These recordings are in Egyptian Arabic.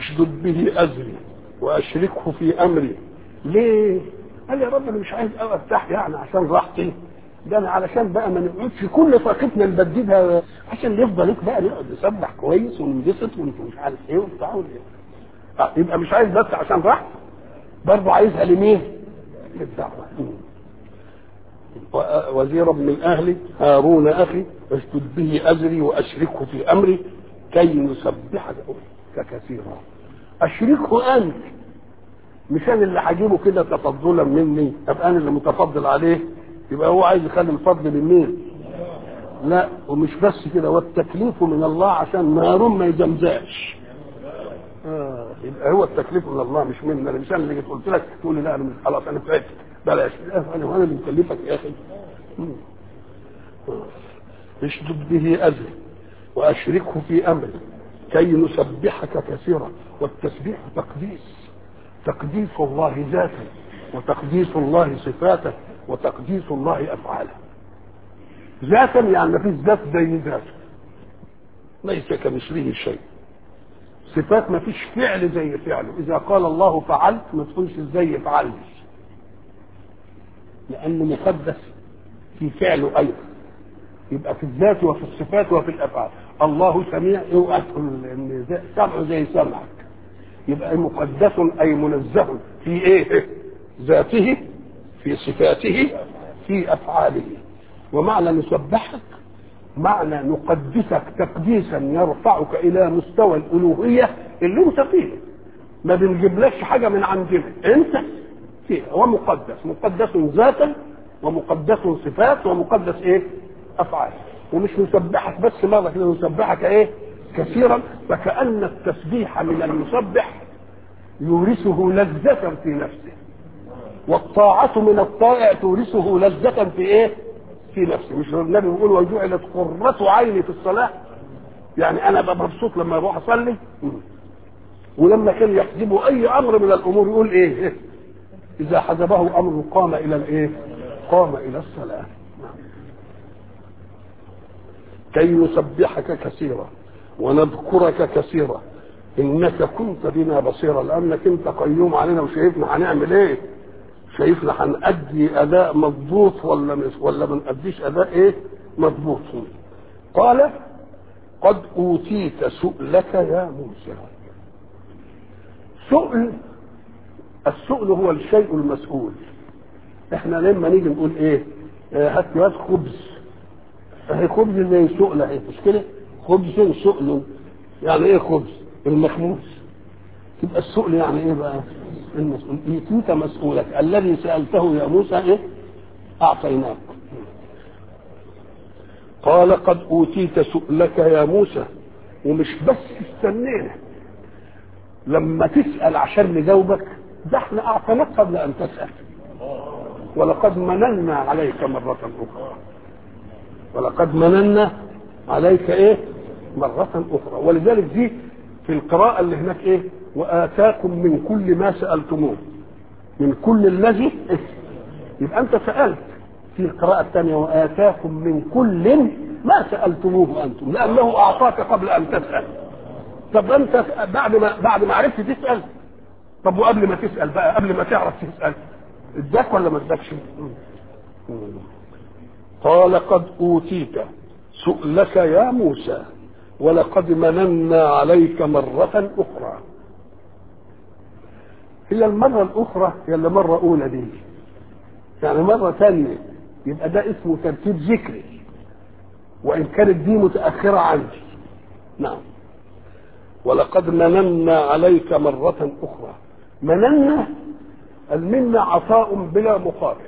اشدد به ازري واشركه في امري ليه؟ قال يا رب انا مش عايز ارتاح يعني عشان راحتي ده انا علشان بقى ما نقعدش كل طاقتنا نبددها عشان يفضل لك بقى نقعد نسبح كويس وننبسط ومش عارف ايه وبتاع آه يبقى مش عايز بس عشان راحتي برضه عايزها لمين؟ للدعوه وزيرا من اهلي هارون اخي اشدد به ازري واشركه في امري كي نسبحك كثيرا اشركه انت مش انا اللي هجيبه كده تفضلا مني ابقى انا اللي متفضل عليه يبقى هو عايز يخلي الفضل لمين لا ومش بس كده والتكليف من الله عشان هارون ما يزمزاش آه يبقى هو التكليف من الله مش مني انا مش انا اللي جيت قلت لك تقول لي لا انا مش خلاص انا تعبت بلاش انا انا اللي مكلفك يا اخي اشدد به ازري واشركه في امري كي نسبحك كثيرا والتسبيح تقديس تقديس الله ذاته وتقديس الله صفاته وتقديس الله افعاله ذاتا يعني ما فيش ذات زي ذاته ليس كمثله شيء صفات ما فيش فعل زي فعله اذا قال الله فعلت ما تقولش ازاي فعلت لانه مقدس في فعله ايضا يبقى في الذات وفي الصفات وفي الافعال الله سميع اوعى تقول ان سمعه زي سمعك يبقى مقدس اي منزه في ايه ذاته في صفاته في افعاله ومعنى نسبحك معنى نقدسك تقديسا يرفعك الى مستوى الالوهيه اللي انت فيه ما بنجيبلكش حاجه من عندنا انت فيها هو مقدس مقدس ذاتا ومقدس صفات ومقدس ايه افعال ومش نسبحك بس مره كده نسبحك ايه كثيرا فكأن التسبيح من المسبح يورثه لذة في نفسه والطاعة من الطائع تورثه لذة في ايه؟ في نفسه مش النبي بيقول وجعلت قرة عيني في الصلاة يعني انا ببقى مبسوط لما اروح اصلي ولما كان يحجبه اي امر من الامور يقول ايه؟ اذا حجبه امر قام الى الايه؟ قام الى الصلاة كي نسبحك كثيرا ونذكرك كثيرا انك كنت بنا بصيرا لانك انت قيوم علينا وشايفنا هنعمل ايه شايفنا هنأدي اداء مضبوط ولا مش ولا ما نأديش اداء ايه مضبوط قال قد اوتيت سؤلك يا موسى سؤل السؤل هو الشيء المسؤول احنا لما نيجي نقول ايه هات لي خبز اهي خبز زي سؤل اهي مش كده خبز سؤل يعني ايه خبز المخبوز يبقى السؤل يعني ايه بقى المسؤول يتيك مسؤولك الذي سألته يا موسى ايه اعطيناك قال قد اوتيت سؤلك يا موسى ومش بس استنينا لما تسأل عشان نجاوبك ده احنا اعطيناك قبل ان تسأل ولقد مننا عليك مرة أخرى ولقد مننا عليك ايه مرة أخرى ولذلك دي في القراءة اللي هناك ايه وآتاكم من كل ما سألتموه من كل الذي إيه؟ يبقى أنت سألت في القراءة الثانية وآتاكم من كل ما سألتموه أنتم لأنه أعطاك قبل أن تسأل طب أنت بعد ما بعد ما عرفت تسأل طب وقبل ما تسأل بقى قبل ما تعرف تسأل اداك ولا ما اداكش؟ قال قد أوتيت سؤلك يا موسى ولقد مننا عليك مرة أخرى هي المرة الأخرى هي اللي مرة أولى دي يعني مرة ثانية يبقى ده اسمه ترتيب ذكري وإن كانت دي متأخرة عندي نعم ولقد مننا عليك مرة أخرى مننا المنة عطاء بلا مقابل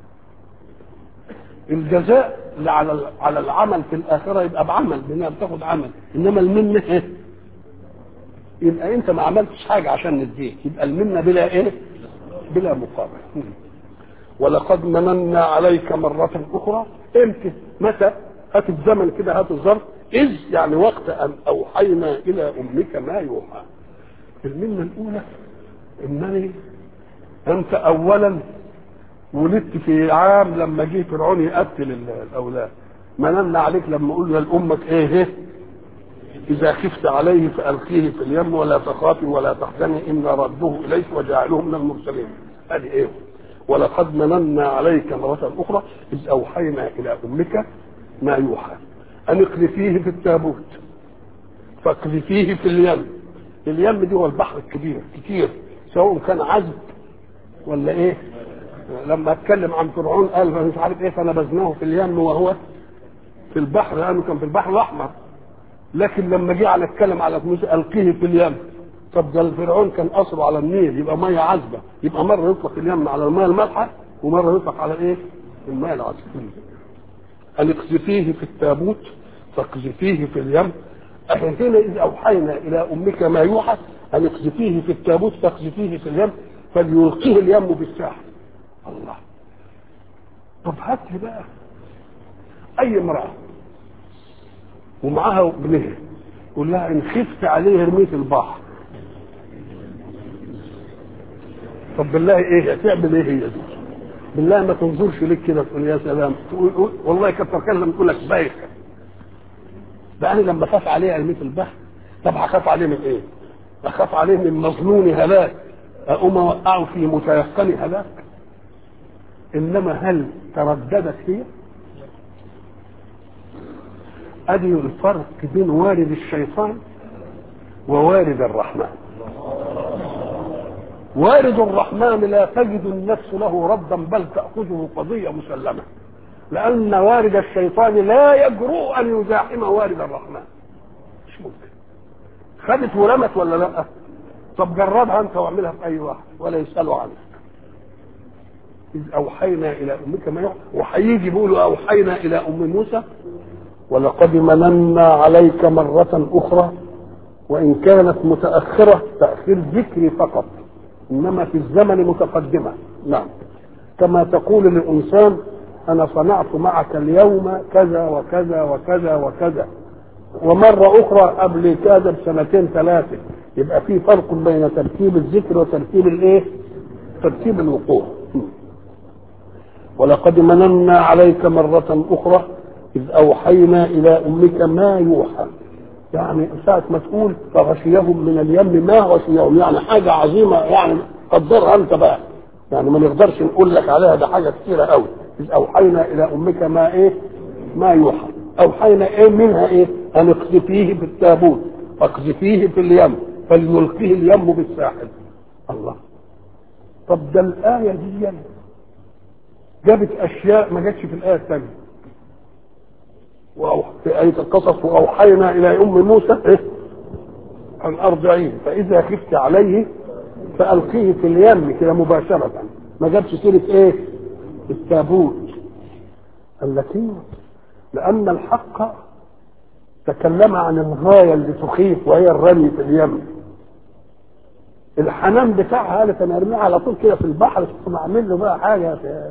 الجزاء اللي على على العمل في الاخره يبقى بعمل بانها بتاخد عمل انما المنه ايه؟ يبقى انت ما عملتش حاجه عشان نديك يبقى المنه بلا ايه؟ بلا مقابل ولقد مننا عليك مرة أخرى امتى؟ متى؟ هات الزمن كده هات الظرف إذ يعني وقت أن أوحينا إلى أمك ما يوحى. المنة الأولى إنني أنت أولا ولدت في عام لما جه فرعون يقتل الاولاد مننا عليك لما قلنا لامك ايه اذا خفت عليه فالقيه في اليم ولا تخافي ولا تحزني ان رده اليك وجعله من المرسلين هذه ايه ولقد مننا عليك مرة أخرى إذ أوحينا إلى أمك ما يوحى أن اقذفيه في التابوت فاقذفيه في اليم اليم دي هو البحر الكبير كتير سواء كان عذب ولا ايه لما اتكلم عن فرعون قال مش عارف ايه فنبذناه في اليم وهو في البحر لانه كان في البحر الاحمر لكن لما جه على اتكلم على موسى القيه في اليم طب ده فرعون كان قصره على النيل يبقى ميه عذبه يبقى مره يطلق اليم على الميه المالحه ومره يطلق على ايه؟ الميه العذبه ان اقذفيه في التابوت فاقذفيه في اليم حينئذ اوحينا الى امك ما يوحى ان اقذفيه في التابوت فاقذفيه في اليم فليلقيه اليم بالساحل الله طب هات لي بقى اي امراه ومعاها ابنها يقول لها ان خفت عليه ارميه في البحر طب بالله ايه هتعمل ايه هي دي بالله ما تنظرش لك كده تقول يا سلام تقول والله كتر كلام تقول لك بايخ ده انا لما اخاف عليه ارميه في البحر طب هخاف عليه من ايه؟ اخاف عليه من مظنون هلاك اقوم اوقعه في متيقن هلاك انما هل ترددت هي؟ ادي الفرق بين وارد الشيطان ووارد الرحمن وارد الرحمن لا تجد النفس له ردا بل تأخذه قضية مسلمة لأن وارد الشيطان لا يجرؤ أن يزاحم وارد الرحمن مش ممكن خدت ورمت ولا لا طب جربها أنت واعملها في أي واحد ولا يسألوا عنك إذ أوحينا إلى أمك ما يوحى وهيجي بيقولوا أوحينا إلى أم موسى ولقد مننا عليك مرة أخرى وإن كانت متأخرة تأخير ذكري فقط إنما في الزمن متقدمة نعم كما تقول للإنسان أنا صنعت معك اليوم كذا وكذا وكذا وكذا ومرة أخرى قبل كذا بسنتين ثلاثة يبقى في فرق بين ترتيب الذكر وترتيب الإيه؟ ترتيب الوقوع ولقد مننا عليك مرة أخرى إذ أوحينا إلى أمك ما يوحى يعني ساعة ما تقول فغشيهم من اليم ما غشيهم يعني حاجة عظيمة يعني قدرها أنت بقى يعني ما نقدرش نقول لك عليها ده حاجة كثيرة قوي إذ أوحينا إلى أمك ما إيه ما يوحى أوحينا إيه منها إيه أن اقذفيه في التابوت فاقذفيه في اليم فليلقيه اليم بالساحل الله طب ده الآية دي يعني جابت أشياء ما جاتش في الآية الثانية في آية القصص وأوحينا إلى أم موسى إيه؟ أن أرضعيه فإذا خفت عليه فألقيه في اليم كده مباشرة ما جابش سيرة إيه؟ التابوت قال لك إيه؟ لأن الحق تكلم عن الغاية اللي تخيف وهي الرمي في اليم الحنان بتاعها قالت انا ارميه على طول كده في البحر ثم اعمل له بقى حاجه في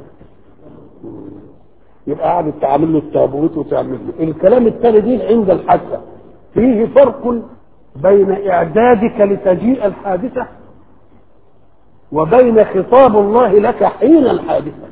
يبقى قعدت تعمل له التابوت وتعمل له الكلام الثاني دي عند الحادثه فيه فرق بين اعدادك لتجيء الحادثه وبين خطاب الله لك حين الحادثه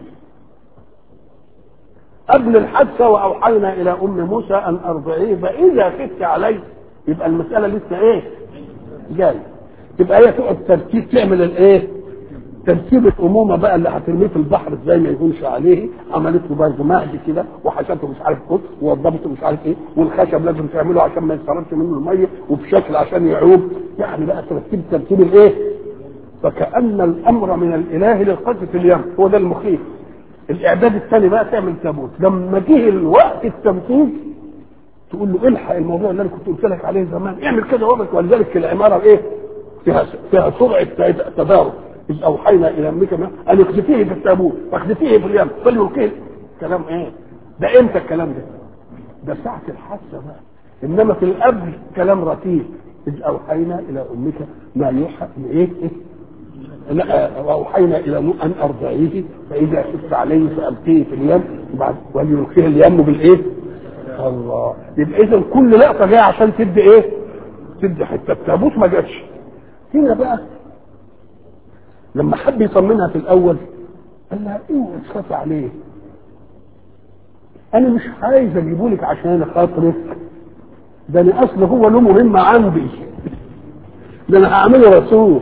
قبل الحادثه واوحينا الى ام موسى ان ارضعيه فاذا خفت عليه يبقى المساله لسه ايه؟ جايه تبقى هي تقعد ترتيب تعمل الايه؟ ترتيب الامومه بقى اللي هترميه في البحر ازاي ما يكونش عليه عملت له برضه مهد كده وحشته مش عارف كتر ووضبته مش عارف ايه والخشب لازم تعمله عشان ما يتخرجش منه الميه وبشكل عشان يعوم يعني بقى ترتيب ترتيب الايه؟ فكأن الامر من الاله للقذف في اليم هو ده المخيف الاعداد الثاني بقى تعمل تابوت لما جه الوقت التنفيذ تقول له الحق الموضوع اللي انا كنت قلت لك عليه زمان اعمل كده وقت ولذلك العماره ايه؟ فيها فيها سرعه تدارك اذ اوحينا الى امك ان اقذفيه في التابوت فاقذفيه في اليم فليلقيه كلام ايه؟ ده امتى الكلام ده؟ ده ساعه الحادثه بقى انما في القبل كلام رتيب اذ اوحينا الى امك ما يوحى ايه؟ إيه؟ لا واوحينا الى ان ارضعيه فاذا خفت عليه فالقيه في اليم وبعد وليلقيه اليم بالايه؟ الله يبقى اذا كل لقطه جايه عشان تدي ايه؟ تدي حته التابوت ما جاتش هنا بقى لما حب يطمنها في الاول قال لها اوعي تخافي عليه انا مش عايز اجيبه لك عشان خاطرك ده انا اصل هو له مهمه عندي ده انا هعمله رسول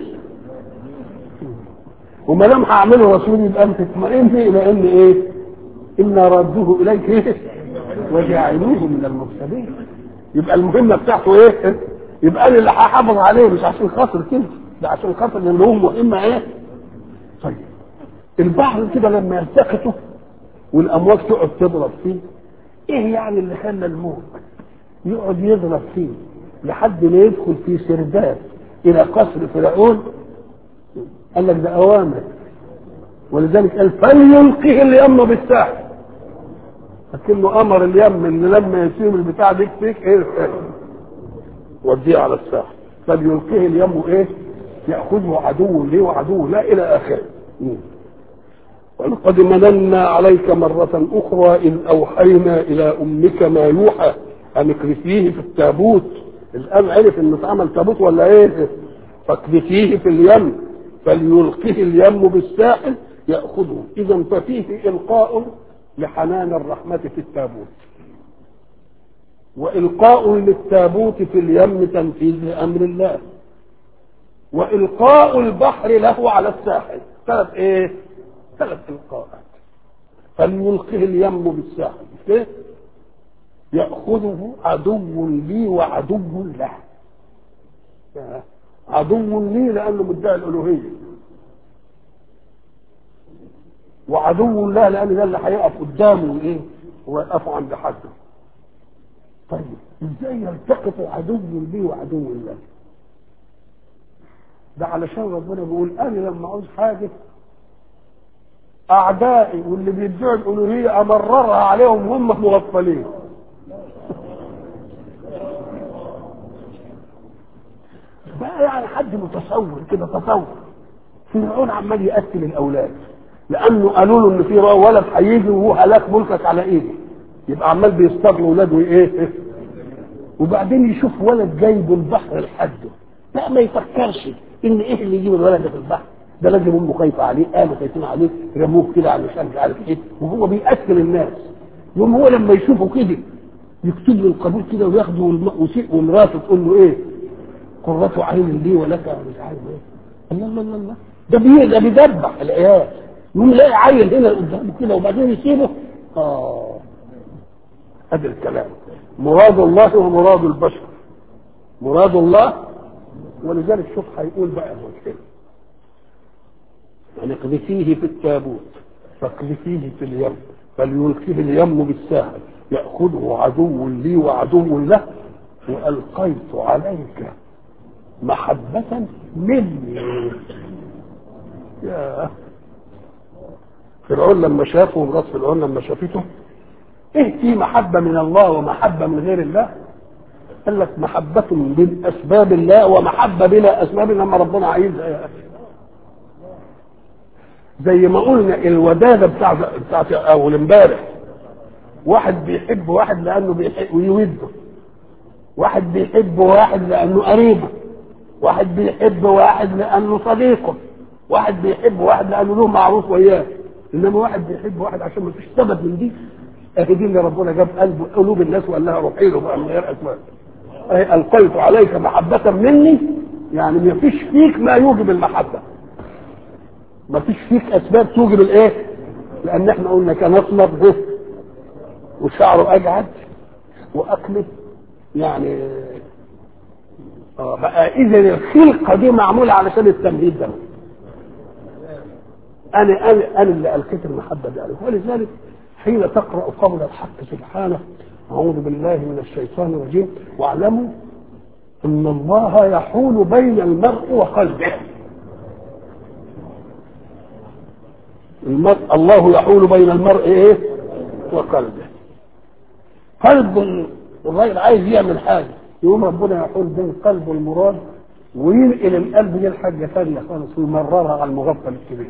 وما دام هعمله رسول يبقى انت تطمئن الى ان ايه؟ انا رادوه اليك ايه؟ وجاعلوه من المرسلين يبقى المهمه بتاعته ايه؟ يبقى انا اللي هحافظ عليه مش عشان خاطر كده ده عشان خاطر ان له مهمه ايه؟ طيب البحر كده لما يلتقطه والامواج تقعد تضرب فيه ايه يعني اللي خلى الموج يقعد يضرب فيه لحد ما يدخل في سرداب الى قصر فرعون قال لك ده اوامر ولذلك قال فليلقه اليم بالساحل لكنه امر اليم ان لما يسيب البتاع دي فيك ايه وديه على الساحل فليلقه اليم ايه ياخذه عدو لي وعدو لا الى اخره ولقد مننا عليك مرة أخرى إذ أوحينا إلى أمك ما يوحى أن اكرفيه في التابوت الآن عرف إنه اتعمل تابوت ولا إيه؟ فاكرفيه في اليم فليلقه اليم بالساحل يأخذه إذا ففيه إلقاء لحنان الرحمة في التابوت وإلقاء للتابوت في اليم تنفيذ لأمر الله وإلقاء البحر له على الساحل ثلاث إيه؟ ثلاث إلقاءات فليلقه اليم بالساحل كيف؟ يأخذه عدو لي وعدو له عدو لي لأنه مدعي الألوهية وعدو الله لأن ده اللي هيقف قدامه إيه؟ ويقفوا عند حده طيب ازاي يلتقط عدو لي وعدو الله ده علشان ربنا بيقول انا لما عاوز حاجه اعدائي واللي بيدعوا الالوهيه امررها عليهم هم مغفلين بقى يعني حد متصور كده تصور فرعون عمال يقتل الاولاد لانه قالوا له ان في ولد هيجي وهو هلاك ملكك على ايده يبقى عمال بيصطاد اولاده ايه وبعدين يشوف ولد جايب البحر لحده لا ما يفكرش ان ايه اللي يجيب الولد ده في البحر ده لازم امه خايفه عليه قالوا خايفين عليه رموه كده على مش عارف ايه وهو بيقتل الناس يوم هو لما يشوفه كده يكتب له القبول كده وياخده ومراته تقول له ايه قرة عين لي ولك مش عارف ايه الله الله الله الله ده بي ده بيدبح العيال يقوم يلاقي عيل هنا قدامه كده وبعدين يسيبه اه ادي الكلام مراد الله ومراد البشر مراد الله ولذلك شوف هيقول بقى هو كده يعني اقذفيه في التابوت فاقذفيه في اليم فليلقيه اليم بالساحل ياخذه عدو لي وعدو له والقيت عليك محبة مني يا فرعون لما شافه ومرات فرعون لما شافته ايه في محبة من الله ومحبة من غير الله قال لك محبة من أسباب الله ومحبة بلا أسباب لما ربنا عايزها يا أخي زي ما قلنا الودادة بتاع بتاعت أول امبارح واحد بيحب واحد لأنه بيحب ويوده واحد بيحب واحد لأنه قريبه واحد بيحب واحد لأنه صديقه واحد بيحب واحد لأنه له معروف وياه إنما واحد بيحب واحد عشان ما فيش سبب من دي اهي دي اللي ربنا جاب قلب قلوب الناس وقال لها روحي له بقى من غير اسباب اهي القيت عليك محبة مني يعني ما فيش فيك ما يوجب المحبة ما فيش فيك اسباب توجب الايه لان احنا قلنا كان اسمر به وشعره اجعد واكله يعني اه بقى اذا الخلقه دي معموله علشان التمهيد ده انا انا انا اللي القيت المحبه دي عليه ولذلك حين تقرأ قول الحق سبحانه أعوذ بالله من الشيطان الرجيم واعلموا أن الله يحول بين المرء وقلبه المرء الله يحول بين المرء ايه وقلبه قلب الراجل عايز يعمل حاجه يقوم ربنا يحول بين قلبه المراد وينقل القلب دي لحاجه ثانيه خالص ويمررها على المغفل الكبير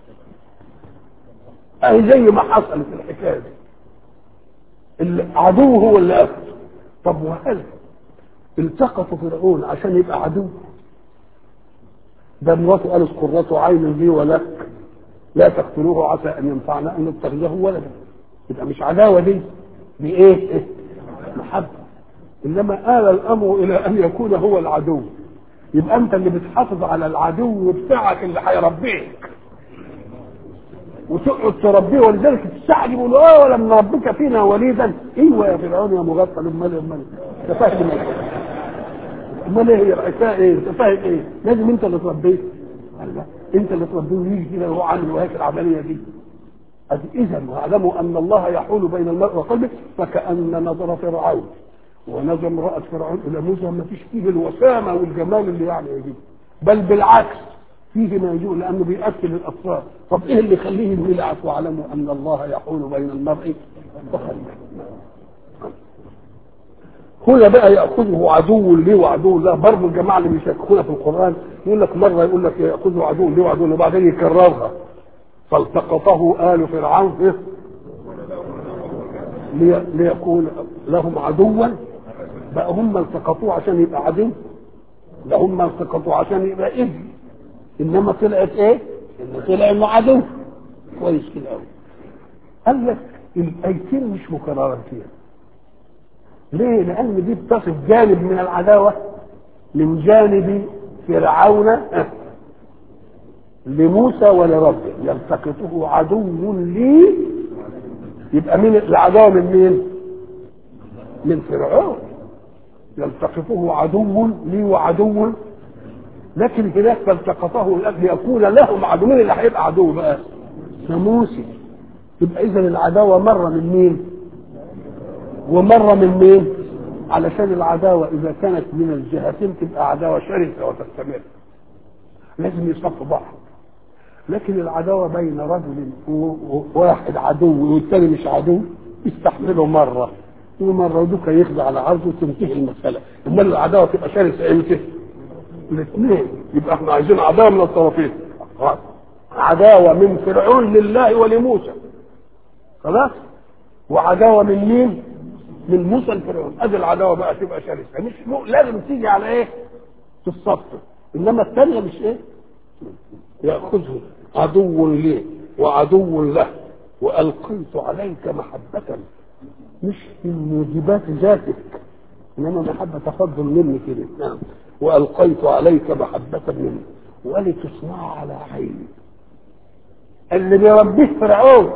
اهي زي ما حصلت الحكايه دي العدو هو اللي اخذ طب وهل التقطوا فرعون عشان يبقى عدو ده مراته قالت قرة عين لي ولك لا تقتلوه عسى ان ينفعنا ان نتخذه ولدا يبقى مش عداوه دي دي ايه؟ إيه؟ محبه انما آل الامر الى ان يكون هو العدو يبقى انت اللي بتحافظ على العدو بتاعك اللي هيربيك وتقعد تربيه ولذلك تستعجب يقول اه ولم نربك فينا وليدا ايوه يا فرعون يا مغفل امال امال انت فاهم ايه؟ امال ايه هي رأيتها ايه؟ انت فاهم ايه؟ لازم انت اللي تربيه قال لا انت اللي تربيه ويجي كده وهو عامل وهيك العمليه دي اذا واعلموا ان الله يحول بين المرء وقلبه فكان نظر فرعون ونظر امراه فرعون الى موسى ما فيش فيه الوسامه والجمال اللي يعني يجيب بل بالعكس فيه ما يجوء لانه بيأكل الاطفال طب ايه اللي يخليه يلعب واعلموا ان الله يحول بين المرء وقلبه هنا بقى ياخذه عدو لي وعدو له برضه الجماعه اللي بيشككونا في القران يقول لك مره يقول لك ياخذه عدو لي وعدو له وبعدين يكررها فالتقطه ال فرعون إيه؟ لي- ليكون لهم عدوا بقى هم التقطوه عشان يبقى عدو ده هم التقطوه عشان يبقى ابن انما طلعت ايه؟ ان طلع انه عدو كويس كده قوي قال لك الايتين مش مكررتين ليه؟ لأن دي بتصف جانب من العداوة من جانب فرعون آه، لموسى ولربه يلتقطه عدو لي يبقى مين العداوة من مين؟ من فرعون يلتقطه عدو لي وعدو لكن هناك فالتقطه ليكون لهم عدو مين اللي هيبقى عدو بقى؟ ده موسى يبقى إذا العداوة مرة من مين؟ ومره من مين؟ علشان العداوه اذا كانت من الجهتين تبقى عداوه شرسه وتستمر. لازم يصفوا بعض. لكن العداوه بين رجل وواحد عدو والثاني مش عدو يستحملوا مره ومره ودوك يخضع على عرضه وتنتهي المساله. امال العداوه تبقى شرسه امتى؟ الاثنين يبقى احنا عايزين عداوه من الطرفين. عداوه من فرعون لله ولموسى. خلاص؟ وعداوه من مين؟ من موسى لفرعون ادي العداوه بقى تبقى شرسه مش مو لازم تيجي على ايه؟ في الصف انما الثانيه مش ايه؟ ياخذه عدو لي وعدو له والقيت عليك محبه مش من موجبات ذاتك انما محبه تفضل مني كده نعم والقيت عليك محبه مني ولتصنع على عيني اللي بيربيه فرعون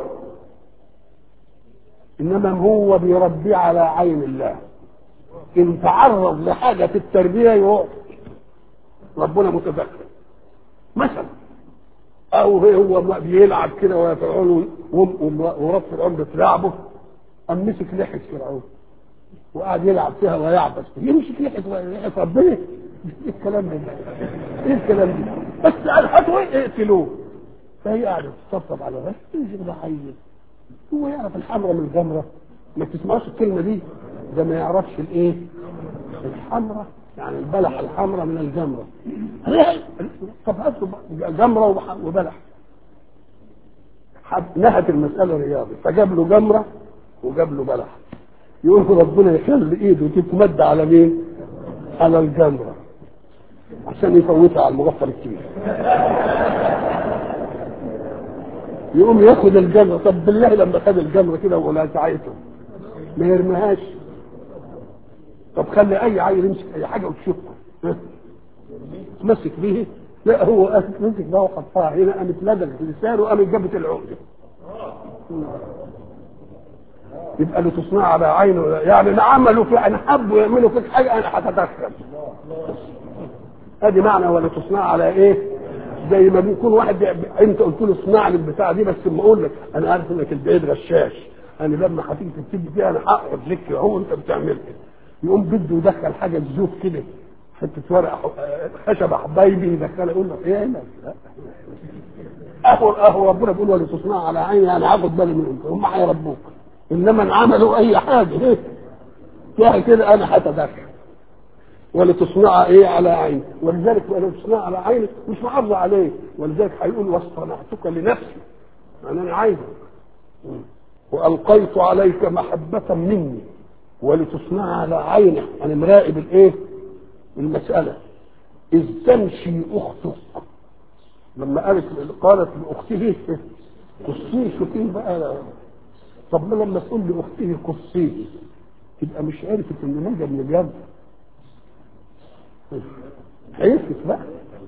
انما هو بيربيه على عين الله ان تعرض لحاجه في التربيه يقع ربنا متدخل مثلا او هو بيلعب كده ويا فرعون ورب فرعون بتلعبه قام مسك لحيه فرعون وقعد يلعب فيها ويعبس يمسك لحيه لحيه ربنا ايه الكلام ده ايه الكلام ده بس هاتوا ايه اقتلوه فهي قاعده تطبطب على بس يمسك ده حي هو يعرف الحمراء من الجمرة ما تسمعوش الكلمة دي ده ما يعرفش الايه الحمراء يعني البلح الحمراء من الجمرة طب هاتوا جمرة وبلح نهت المسألة رياضي فجاب له جمرة وجاب له بلح يقول ربنا يخلي ايده تتمد على مين؟ على الجمرة عشان يفوتها على المغفر الكبير يقوم ياخد الجمره طب بالله لما خد الجمره كده ولا ساعته ما يرميهاش طب خلي اي عيل يمسك اي حاجه وتشوفها تمسك به لا هو مسك بقى وحطها هنا قامت لدغت لسانه وقامت جابت العقده يبقى لتصنع على عينه يعني عملوا في ان حبوا يعملوا فيك حاجه انا هتدخل ادي معنى ولا تصنع على ايه؟ زي ما بيكون واحد انت قلت له اصنع لي البتاع دي بس ما اقول لك انا عارف انك البعيد غشاش انا لما هتيجي تكتب فيها انا هقعد لك هو انت بتعمل كده يقوم بده يدخل حاجه تزوف كده حته ورقه خشبه حبايبي يدخلها يقول لك ايه هنا اهو اهو ربنا بيقول ولا تصنع على عيني انا هاخد بالي منهم هم هيربوك انما ان عملوا اي حاجه ايه فيها كده انا هتدخل ولتصنع ايه على عيني ولذلك ولتصنع على عينك مش محافظه عليه ولذلك هيقول واصطنعتك لنفسي يعني انا عايزك والقيت عليك محبه مني ولتصنع على عينك انا مراقب الايه المساله اذ تمشي اختك لما قالت قالت لاخته قصيه شوفيه بقى طب ما لما تقول لاخته قصيه تبقى مش عرفت ان نجا من الجد عرفت بقى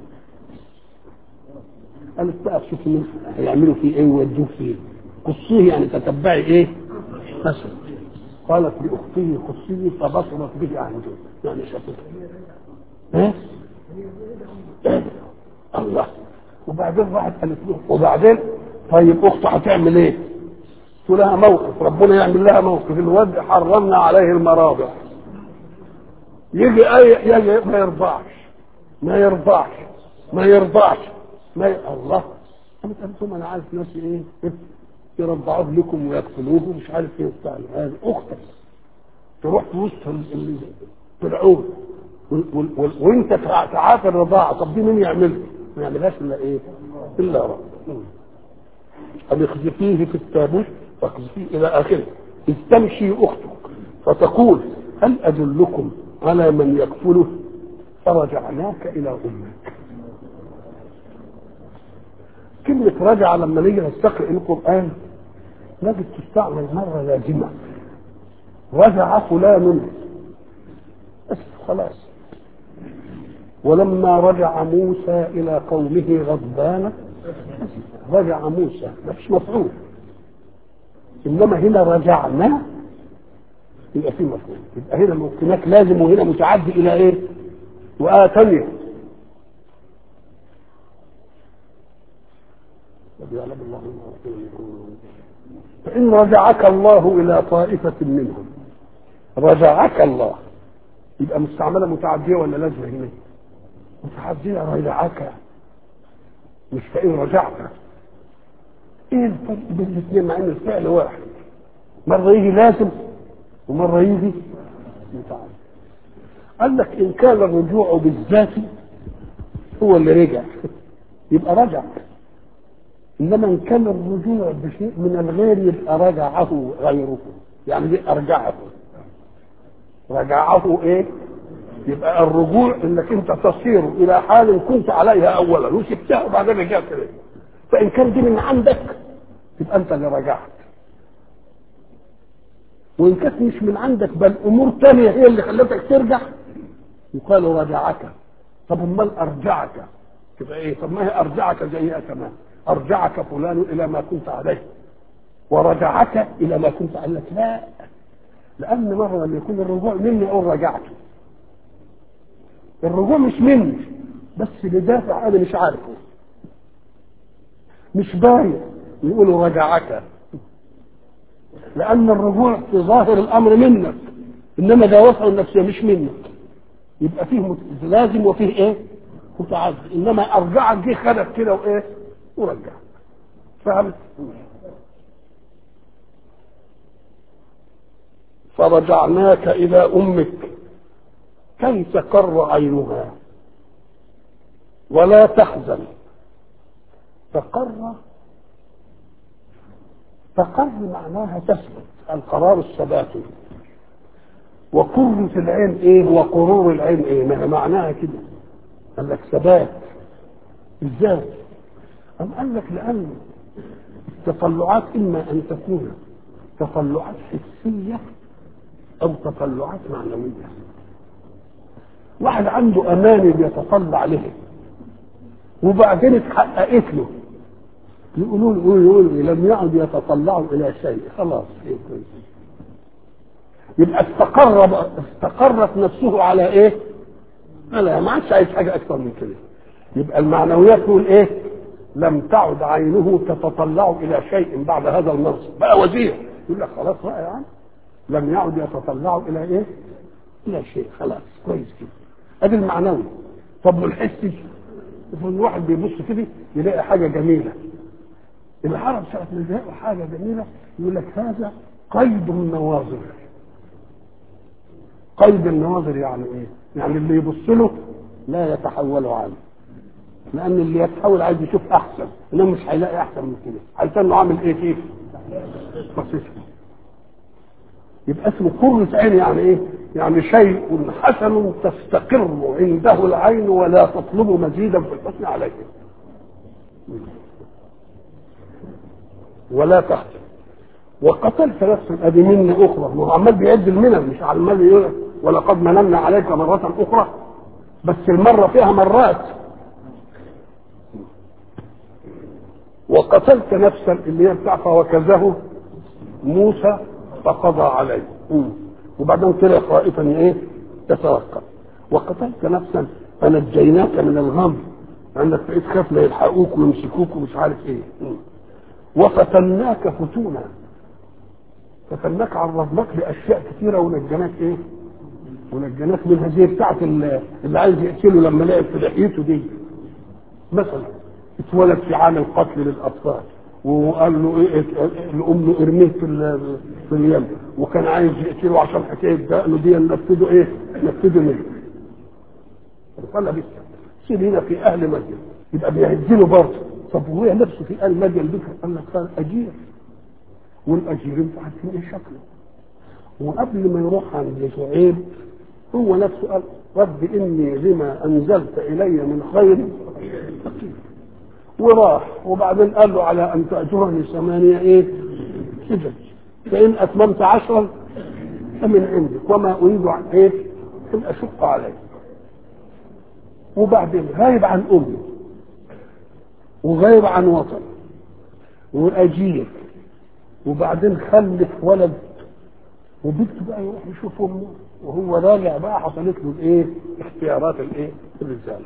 قالت بقى شوف مين هيعملوا فيه ايه ويودوه فين قصيه يعني تتبعي ايه مثلا قالت لاخته قصيه فبصرت به عن جد يعني شافته ها الله وبعدين راحت قالت له وبعدين طيب اخته هتعمل ايه؟ قلت لها موقف ربنا يعمل لها موقف الواد حرمنا عليه المراضع يجي اي يجي ما يرضعش ما يرضعش ما يرضعش ما ي... الله قالت انتم انا عارف نفسي ايه يرضعوه لكم ويقتلوه مش عارف ايه بتاع هذه اختك تروح في وسط اللي فرعون وانت تعافي الرضاعه طب دي مين يعملها؟ ما يعملهاش الا ايه؟ الا رب أن اخذفيه في التابوت فاخذفيه إلى آخره إذ تمشي أختك فتقول هل أدلكم على من يكفله فرجعناك إلى أمك كلمة رجع لما نيجي نستقرأ القرآن نجد تستعمل مرة لازمة رجع فلان بس خلاص ولما رجع موسى إلى قومه غضبان رجع موسى ما فيش مفعول انما هنا رجعنا يبقى في مفعول يبقى هنا هناك لازم وهنا متعدي الى ايه؟ واتني يعلم الله فإن رجعك الله إلى طائفة منهم رجعك الله يبقى مستعملة متعدية ولا لازمة هنا؟ متعدية رجعك مش فإن رجعت ايه الفرق بين الاثنين مع ان الفعل واحد مرة يجي لازم ومرة يجي متعدي قال لك ان كان الرجوع بالذات هو اللي رجع يبقى رجع انما ان كان الرجوع بشيء من الغير يبقى رجعه غيره يعني ارجعه رجعه ايه يبقى الرجوع انك انت تصير الى حال كنت عليها اولا وسبتها وبعدين رجعت اليه فان كان دي من عندك يبقى انت اللي رجعت وان كانت مش من عندك بل امور تانية هي اللي خلتك ترجع يقال رجعك طب امال ارجعك تبقى ايه طب ما هي ارجعك زيها كمان ارجعك فلان الى ما كنت عليه ورجعك الى ما كنت عليه لا لان مره لما يكون الرجوع مني اقول رجعته الرجوع مش مني بس لدافع انا مش عارفه مش باين يقولوا رجعك لان الرجوع في ظاهر الامر منك انما دوافعه النفسيه مش منك يبقى فيه لازم وفيه ايه متعدد انما ارجعك دي خدك كده وايه ورجعك فهمت فرجعناك الى امك كي تقر عينها ولا تحزن تقر تقر معناها تثبت القرار الثباتي وقرة العين ايه وقرور العين ايه ما معناها كده قال لك ثبات ازاي أم قال لك لأن التطلعات إما أن تكون تطلعات حسية أو تطلعات معنوية واحد عنده أماني بيتطلع له وبعدين اتحققت له يقولوا له يقول لم يعد يتطلعوا إلى شيء خلاص يبقى استقر استقرت نفسه على ايه؟ على ما عادش عايز حاجه اكثر من كده يبقى المعنويات تقول ايه؟ لم تعد عينه تتطلع الى شيء بعد هذا المنصب بقى وزير يقول لك خلاص بقى يا عم لم يعد يتطلع الى ايه؟ الى شيء خلاص كويس كده ادي المعنوي طب والحسي الواحد بيبص كده يلاقي حاجه جميله العرب ساعه ما يلاقوا حاجه جميله يقول لك هذا قيد النواظر قيد النواظر يعني ايه؟ يعني اللي يبص له لا يتحول عنه لان اللي يتحول عايز يشوف احسن انما مش هيلاقي احسن من كده هيستنى عامل ايه فيه بصيص يبقى اسمه قرة عين يعني ايه يعني شيء حسن تستقر عنده العين ولا تطلب مزيدا في الحسن عليه ولا تحزن وقتلت نفسا ادي منة اخرى ما هو عمال بيعد المنن مش عمال يقول ولقد مننا عليك مرة اخرى بس المرة فيها مرات وقتلت نفسا اللي هي بتاع فوكزه موسى فقضى عليه وبعدين طلع خائفا ايه يتوكل وقتلت نفسا فنجيناك من الغم انك بقيت خاف لا يلحقوك ويمسكوك ومش عارف ايه وفتناك فتونا فتناك عرضناك باشياء كثيره ونجيناك ايه ونجيناك من هذه بتاعت اللي عايز يقتله لما لعب في لحيته دي مثلا اتولد في عام القتل للاطفال وقال له ايه الام ارميه في في اليم وكان عايز يقتله عشان حكايه دقنه دي نفذه ايه؟ نفذه منه. قال بس سيبينا في اهل مدين يبقى بيهدله برضه طب وهو نفسه في اهل مدين بك قال لك قال اجير والاجير انتوا عارفين ايه شكله وقبل ما يروح عند شعيب هو نفسه قال رب اني لما انزلت الي من خير فقير وراح وبعدين قال له على ان تاجرني ثمانيه ايه حجج فان اتممت عشرا فمن عندك وما اريد عن ايه ان اشق عليك وبعدين غايب عن امه وغايب عن وطن واجير وبعدين خلف ولد وبنته بقى يروح يشوف امه وهو راجع بقى حصلت له الايه اختيارات الايه الرساله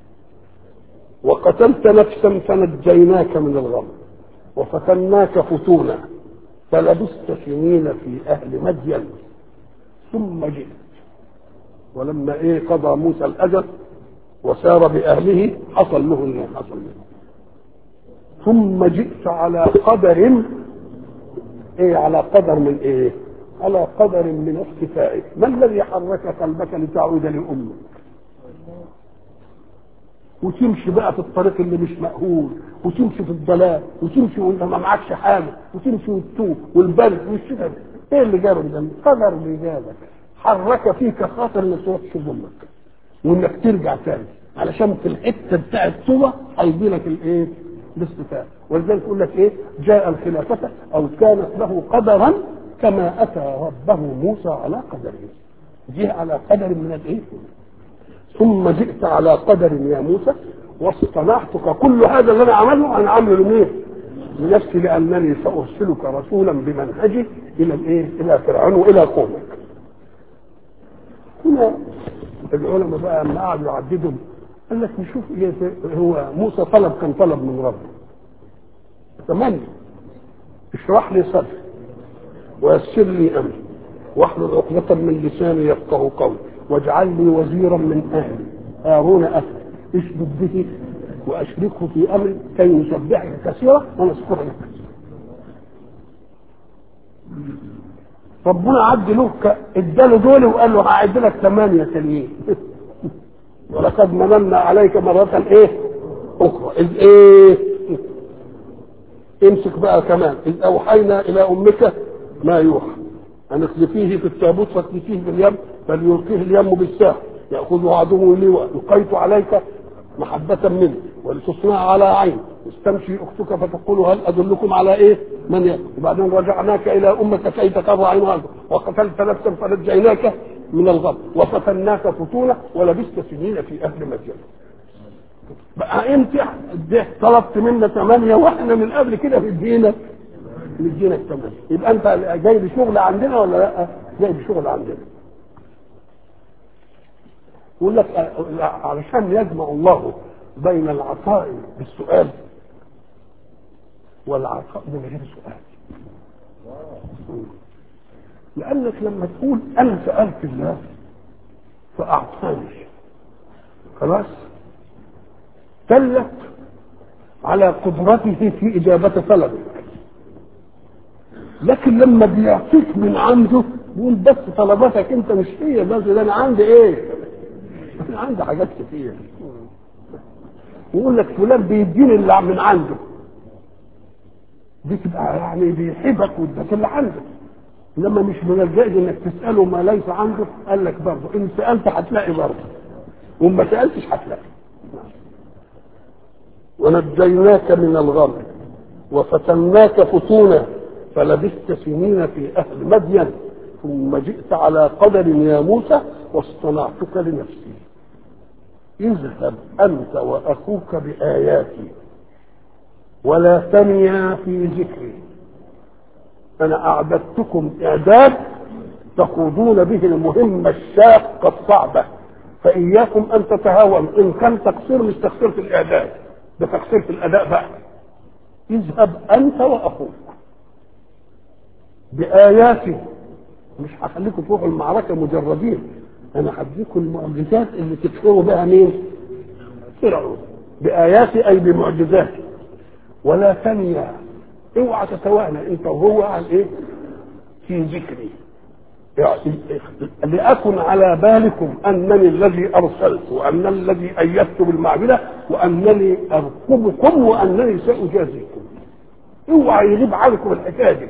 وقتلت نفسا فنجيناك من الغم وفتناك فتونا فلبثت سنين في اهل مدين ثم جئت ولما ايه قضى موسى الاجل وسار باهله حصل له اللي حصل له ثم جئت على قدر ايه على قدر من ايه على قدر من اختفائك ما الذي حرك قلبك لتعود لامك وتمشي بقى في الطريق اللي مش مأهول وتمشي في الضلال وتمشي وانت ما معكش حاجه وتمشي وتتوب والبرد والشتاء ايه اللي جابك ده؟ قدر اللي جابك حرك فيك خاطر انك تروح تشوف امك وانك ترجع تاني علشان في الحته بتاع التوبه هيجي لك الايه؟ الاستفاء ولذلك يقول لك ايه؟ جاء الخلافه او كانت له قدرا كما اتى ربه موسى على قدره. جه على قدر من الايه؟ ثم جئت على قدر يا موسى واصطنعتك كل هذا اللي انا عمله انا عامله لمين؟ لنفسي لانني سارسلك رسولا بمنهجي الى الايه؟ الى فرعون والى قومك. هنا العلماء بقى لما قعدوا يعددوا قال لك نشوف ايه هو موسى طلب كان طلب من ربه. تمام اشرح لي صدري ويسر لي امري واحلل عقدة من لساني يفقه قولي واجعل لي وزيرا من اهلي هارون اخي اشدد به واشركه في امري كي نسبحك كثيرا ونذكرك كثيرا ربنا عد له اداله دول وقال له هعد لك ثمانيه تانيين ولقد مننا عليك مرة ايه اخرى اذ ايه امسك بقى كمان اذ اوحينا الى امك ما يوحى ان اخلفيه في التابوت فاخلفيه في اليم فليلقيه اليم بالساحل ياخذه عدو لواء القيت عليك محبة منه ولتصنع على عين استمشي اختك فتقول هل ادلكم على ايه؟ من يأكل وبعدين رجعناك الى امك كي تقر عينها وقتلت نفسا فنجيناك من الغم وفتناك فتونا ولبست سنين في اهل مدين. بقى انت طلبت منا ثمانيه واحنا من قبل كده في الدينه ندينا الثمانيه يبقى انت جاي بشغل عندنا ولا لا؟ جاي بشغل عندنا. يقول لك علشان يجمع الله بين العطاء بالسؤال والعطاء من غير سؤال لانك لما تقول انا سالت الله فاعطاني خلاص دلت على قدرته في اجابه طلبك لكن لما بيعطيك من عنده بيقول بس طلباتك انت مش هي بس ده انا عندي ايه انا عندي حاجات كتير ويقول لك فلان بيديني اللي من عنده دي تبقى يعني بيحبك واداك اللي عنده لما مش من الجائز انك تساله ما ليس عنده قال لك برضه ان سالت هتلاقي برضه وما سالتش هتلاقي ونجيناك من الغم وفتناك فتونا فلبثت سنين في أهل مدين ثم جئت على قدر يا موسى واصطنعتك لنفسي اذهب أنت وأخوك بآياتي ولا تنيا في ذكري أنا أعددتكم إعداد تقودون به المهمة الشاقة الصعبة فإياكم أن تتهاونوا إن كان تقصير مش تقصير في الإعداد ده تقصير في الأداء بقى اذهب أنت وأخوك بآياتي مش هخليكم تروحوا المعركة مجردين أنا هديكم المعجزات اللي تكفروا بها مين؟ فرعون بآياتي أي بمعجزاتي ولا ثانية اوعى تتوانى انت وهو عن ايه؟ في ذكري يعني لأكن على بالكم أنني الذي أرسلت وأنني الذي أيدت بالمعبدة وأنني أرقبكم وأنني سأجازيكم اوعى يغيب عنكم الحكاية دي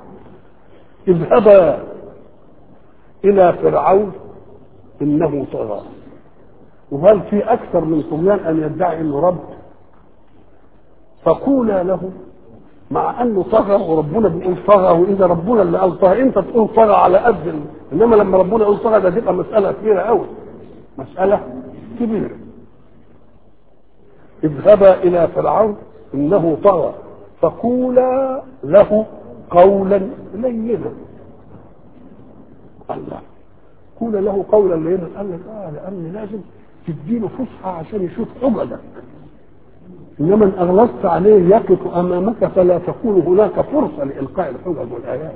اذهبا إلى فرعون إنه طغى وهل في أكثر من طغيان أن يدعي أنه رب فقولا له مع انه طغى وربنا بيقول طغى واذا ربنا اللي قال طغى انت تقول طغى على قد ال- انما لما ربنا يقول طغى ده تبقى مساله كبيره قوي مساله كبيره اذهبا الى فرعون انه طغى فقولا له قولا لينا الله قول له قولا لينا قال لك اه لان لازم تديله فسحه عشان يشوف حججك انما ان اغلظت عليه يقف امامك فلا تكون هناك فرصه لالقاء الحجج والايات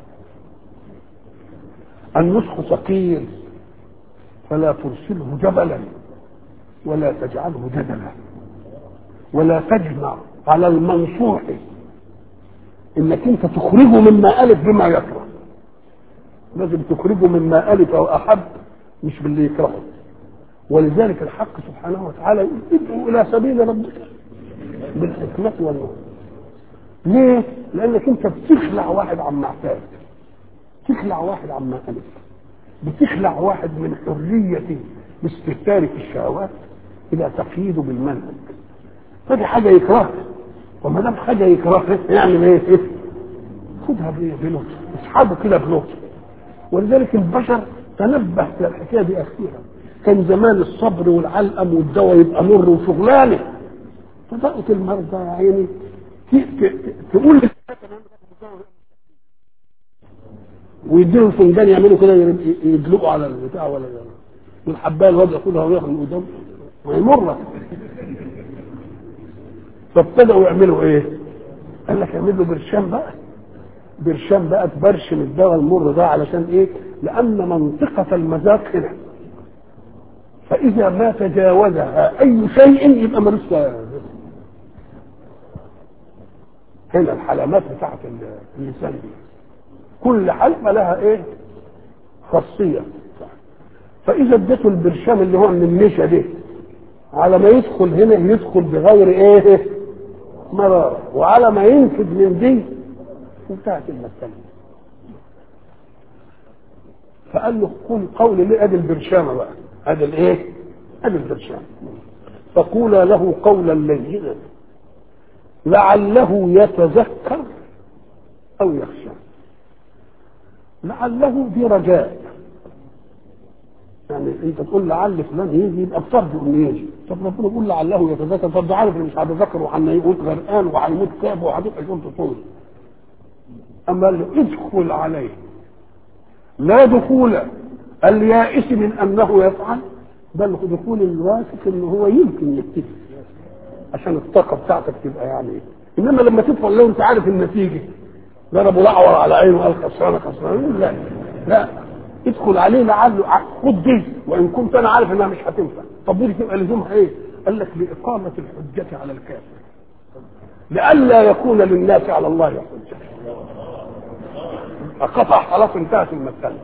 النسخ ثقيل فلا ترسله جبلا ولا تجعله جدلا ولا تجمع على المنصوح انك انت تخرجه مما الف بما يكره لازم تخرجه مما الف او احب مش باللي يكرهه ولذلك الحق سبحانه وتعالى يقول ادعوا الى سبيل ربك بالحكمة والنور ليه؟ لأنك أنت بتخلع واحد عما اعتاد تخلع واحد عما ألف بتخلع واحد من حرية باستهتار في الشهوات إلى تقييده بالمنهج فدي حاجة يكرهها وما دام حاجة يكرهها يعمل إيه؟ خدها بلطف اسحبه كده بلطف ولذلك البشر تنبه إلى الحكاية دي أخيرا كان زمان الصبر والعلقم والدواء يبقى مر وشغلانه فبقت المرضى يا عيني ت- ت- تقول ويديهم فنجان يعملوا كده ير- يدلقوا على البتاع ولا والحبايه الواد ياخدها وياخد من قدام ما هي مره فابتدأوا يعملوا ايه؟ قال لك اعملوا برشام بقى برشام بقى تبرشم الدواء المر ده علشان ايه؟ لأن منطقة المذاق هنا فإذا ما تجاوزها أي شيء يبقى ملوش هنا الحلمات بتاعت اللسان دي كل حلقة لها ايه؟ خاصية فإذا اديته البرشام اللي هو من النشا دي على ما يدخل هنا يدخل بغير ايه؟ مرارة وعلى ما ينفذ من دي انتهت المسألة فقال له قل قول ليه ادي البرشامة بقى ادي الايه؟ ادي البرشامة فقولا له قولا لينا لعله يتذكر او يخشى لعله دي رجاء يعني انت تقول لعل فلان يجي يبقى بترجو انه يجي طب ربنا يقول لعله يتذكر طب ده عارف انه مش هيتذكر وهيموت غرقان وهيموت كاب وهتبقى شرطه طول اما قال له ادخل عليه لا دخول اليائس من انه يفعل بل دخول الواثق انه هو يمكن يبتدي عشان الطاقه بتاعتك تبقى يعني ايه انما لما تدخل لو انت عارف النتيجه ضربوا الاعور على عينه وقال خسرانه خسرانه لا لا ادخل عليه لعله خد دي وان كنت انا عارف انها مش هتنفع طب دي تبقى لزومها ايه؟ قال لك لاقامه الحجه على الكافر لئلا يكون للناس على الله حجه قطع خلاص انتهت المساله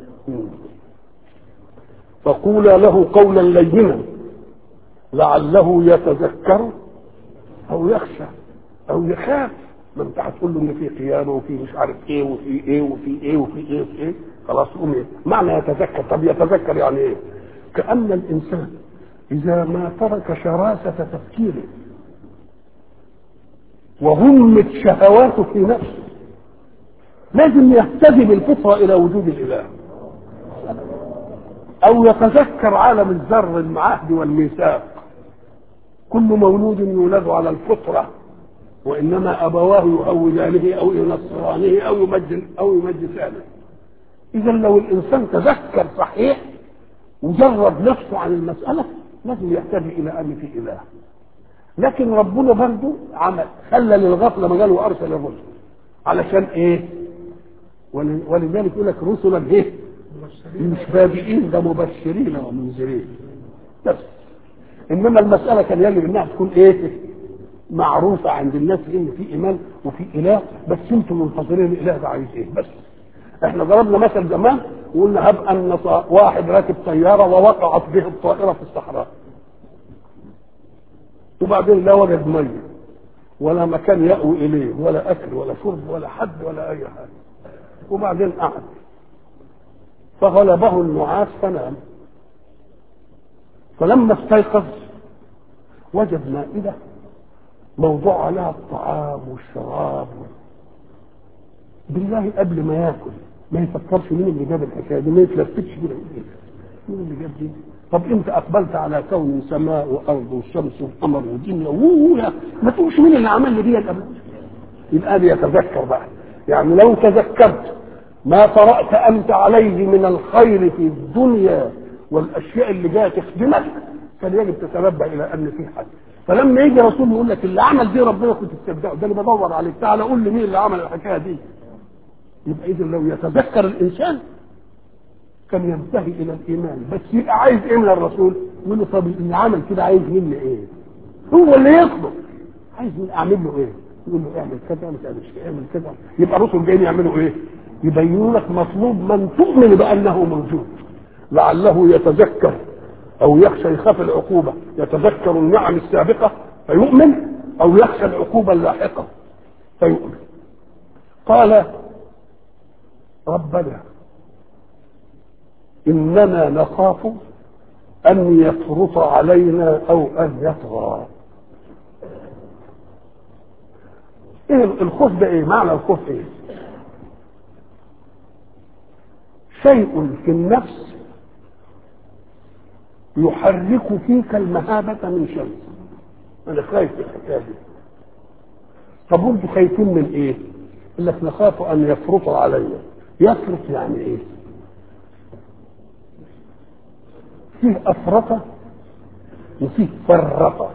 فقولا له قولا لينا لعله يتذكر او يخشى او يخاف ما انت هتقول له ان في قيامه وفي مش عارف ايه وفي ايه وفي ايه وفي ايه وفي ايه خلاص قوم ايه معنى يتذكر طب يتذكر يعني ايه كان الانسان اذا ما ترك شراسه تفكيره وهمت شهواته في نفسه لازم يهتدي بالفطرة إلى وجود الإله أو يتذكر عالم الذر المعهد والميثاق كل مولود يولد على الفطرة وإنما أبواه يهودانه أو ينصرانه أو يمجن أو يمجسانه إذا لو الإنسان تذكر صحيح وجرد نفسه عن المسألة لازم يهتدي إلى أن في إله لكن ربنا برضه عمل خلى للغفلة مجال وأرسل الرسل علشان إيه؟ ول- ولذلك يقول لك رسلا إيه؟ مش بادئين ده مبشرين ومنذرين بس انما المساله كان يجب انها تكون ايه معروفه عند الناس ان في ايمان وفي اله بس انتم منتظرين الاله ده عايز ايه بس احنا ضربنا مثل زمان وقلنا هب ان صا- واحد راكب طياره ووقعت به الطائره في الصحراء وبعدين لا وجد ميه ولا مكان يأوي إليه ولا أكل ولا شرب ولا حد ولا أي حاجة وبعدين قعد فغلبه النعاس فنام فلما استيقظ وجد مائدة موضوع عليها الطعام والشراب بالله قبل ما ياكل ما يفكرش مين اللي جاب الحكايه دي ما يتلفتش كده مين اللي جاب دي طب انت اقبلت على كون سماء وارض والشمس والقمر والدنيا ووولا ما تقولش مين اللي عمل لي دي قبل يبقى يتذكر بقى يعني لو تذكرت ما قرأت أنت عليه من الخير في الدنيا والأشياء اللي جاية تخدمك كان يجب تتنبه إلى أن في حد فلما يجي رسول يقول لك اللي عمل دي ربنا كنت تصدقه ده اللي بدور عليك تعالى قول لي مين اللي عمل الحكاية دي يبقى إذا لو يتذكر الإنسان كان ينتهي إلى الإيمان بس يبقى عايز إيه من الرسول يقول له طب اللي عمل كده عايز مني إيه هو اللي يطلب عايز من أعمل له إيه يقول له اعمل كذا ما تعملش كذا اعمل كذا يبقى الرسل جايين يعملوا ايه؟ يبينوا لك مطلوب من تؤمن بانه موجود لعله يتذكر او يخشى يخاف العقوبه يتذكر النعم السابقه فيؤمن او يخشى العقوبه اللاحقه فيؤمن قال ربنا اننا نخاف ان يفرط علينا او ان يطغى ايه الخوف ده ايه معنى الخوف ايه شيء في النفس يحرك فيك المهابة من شيء انا خايف من الحكايه دي طب وانتوا خايفين من ايه يقول لك نخاف ان يفرط علي يفرط يعني ايه فيه افرط وفيه فرط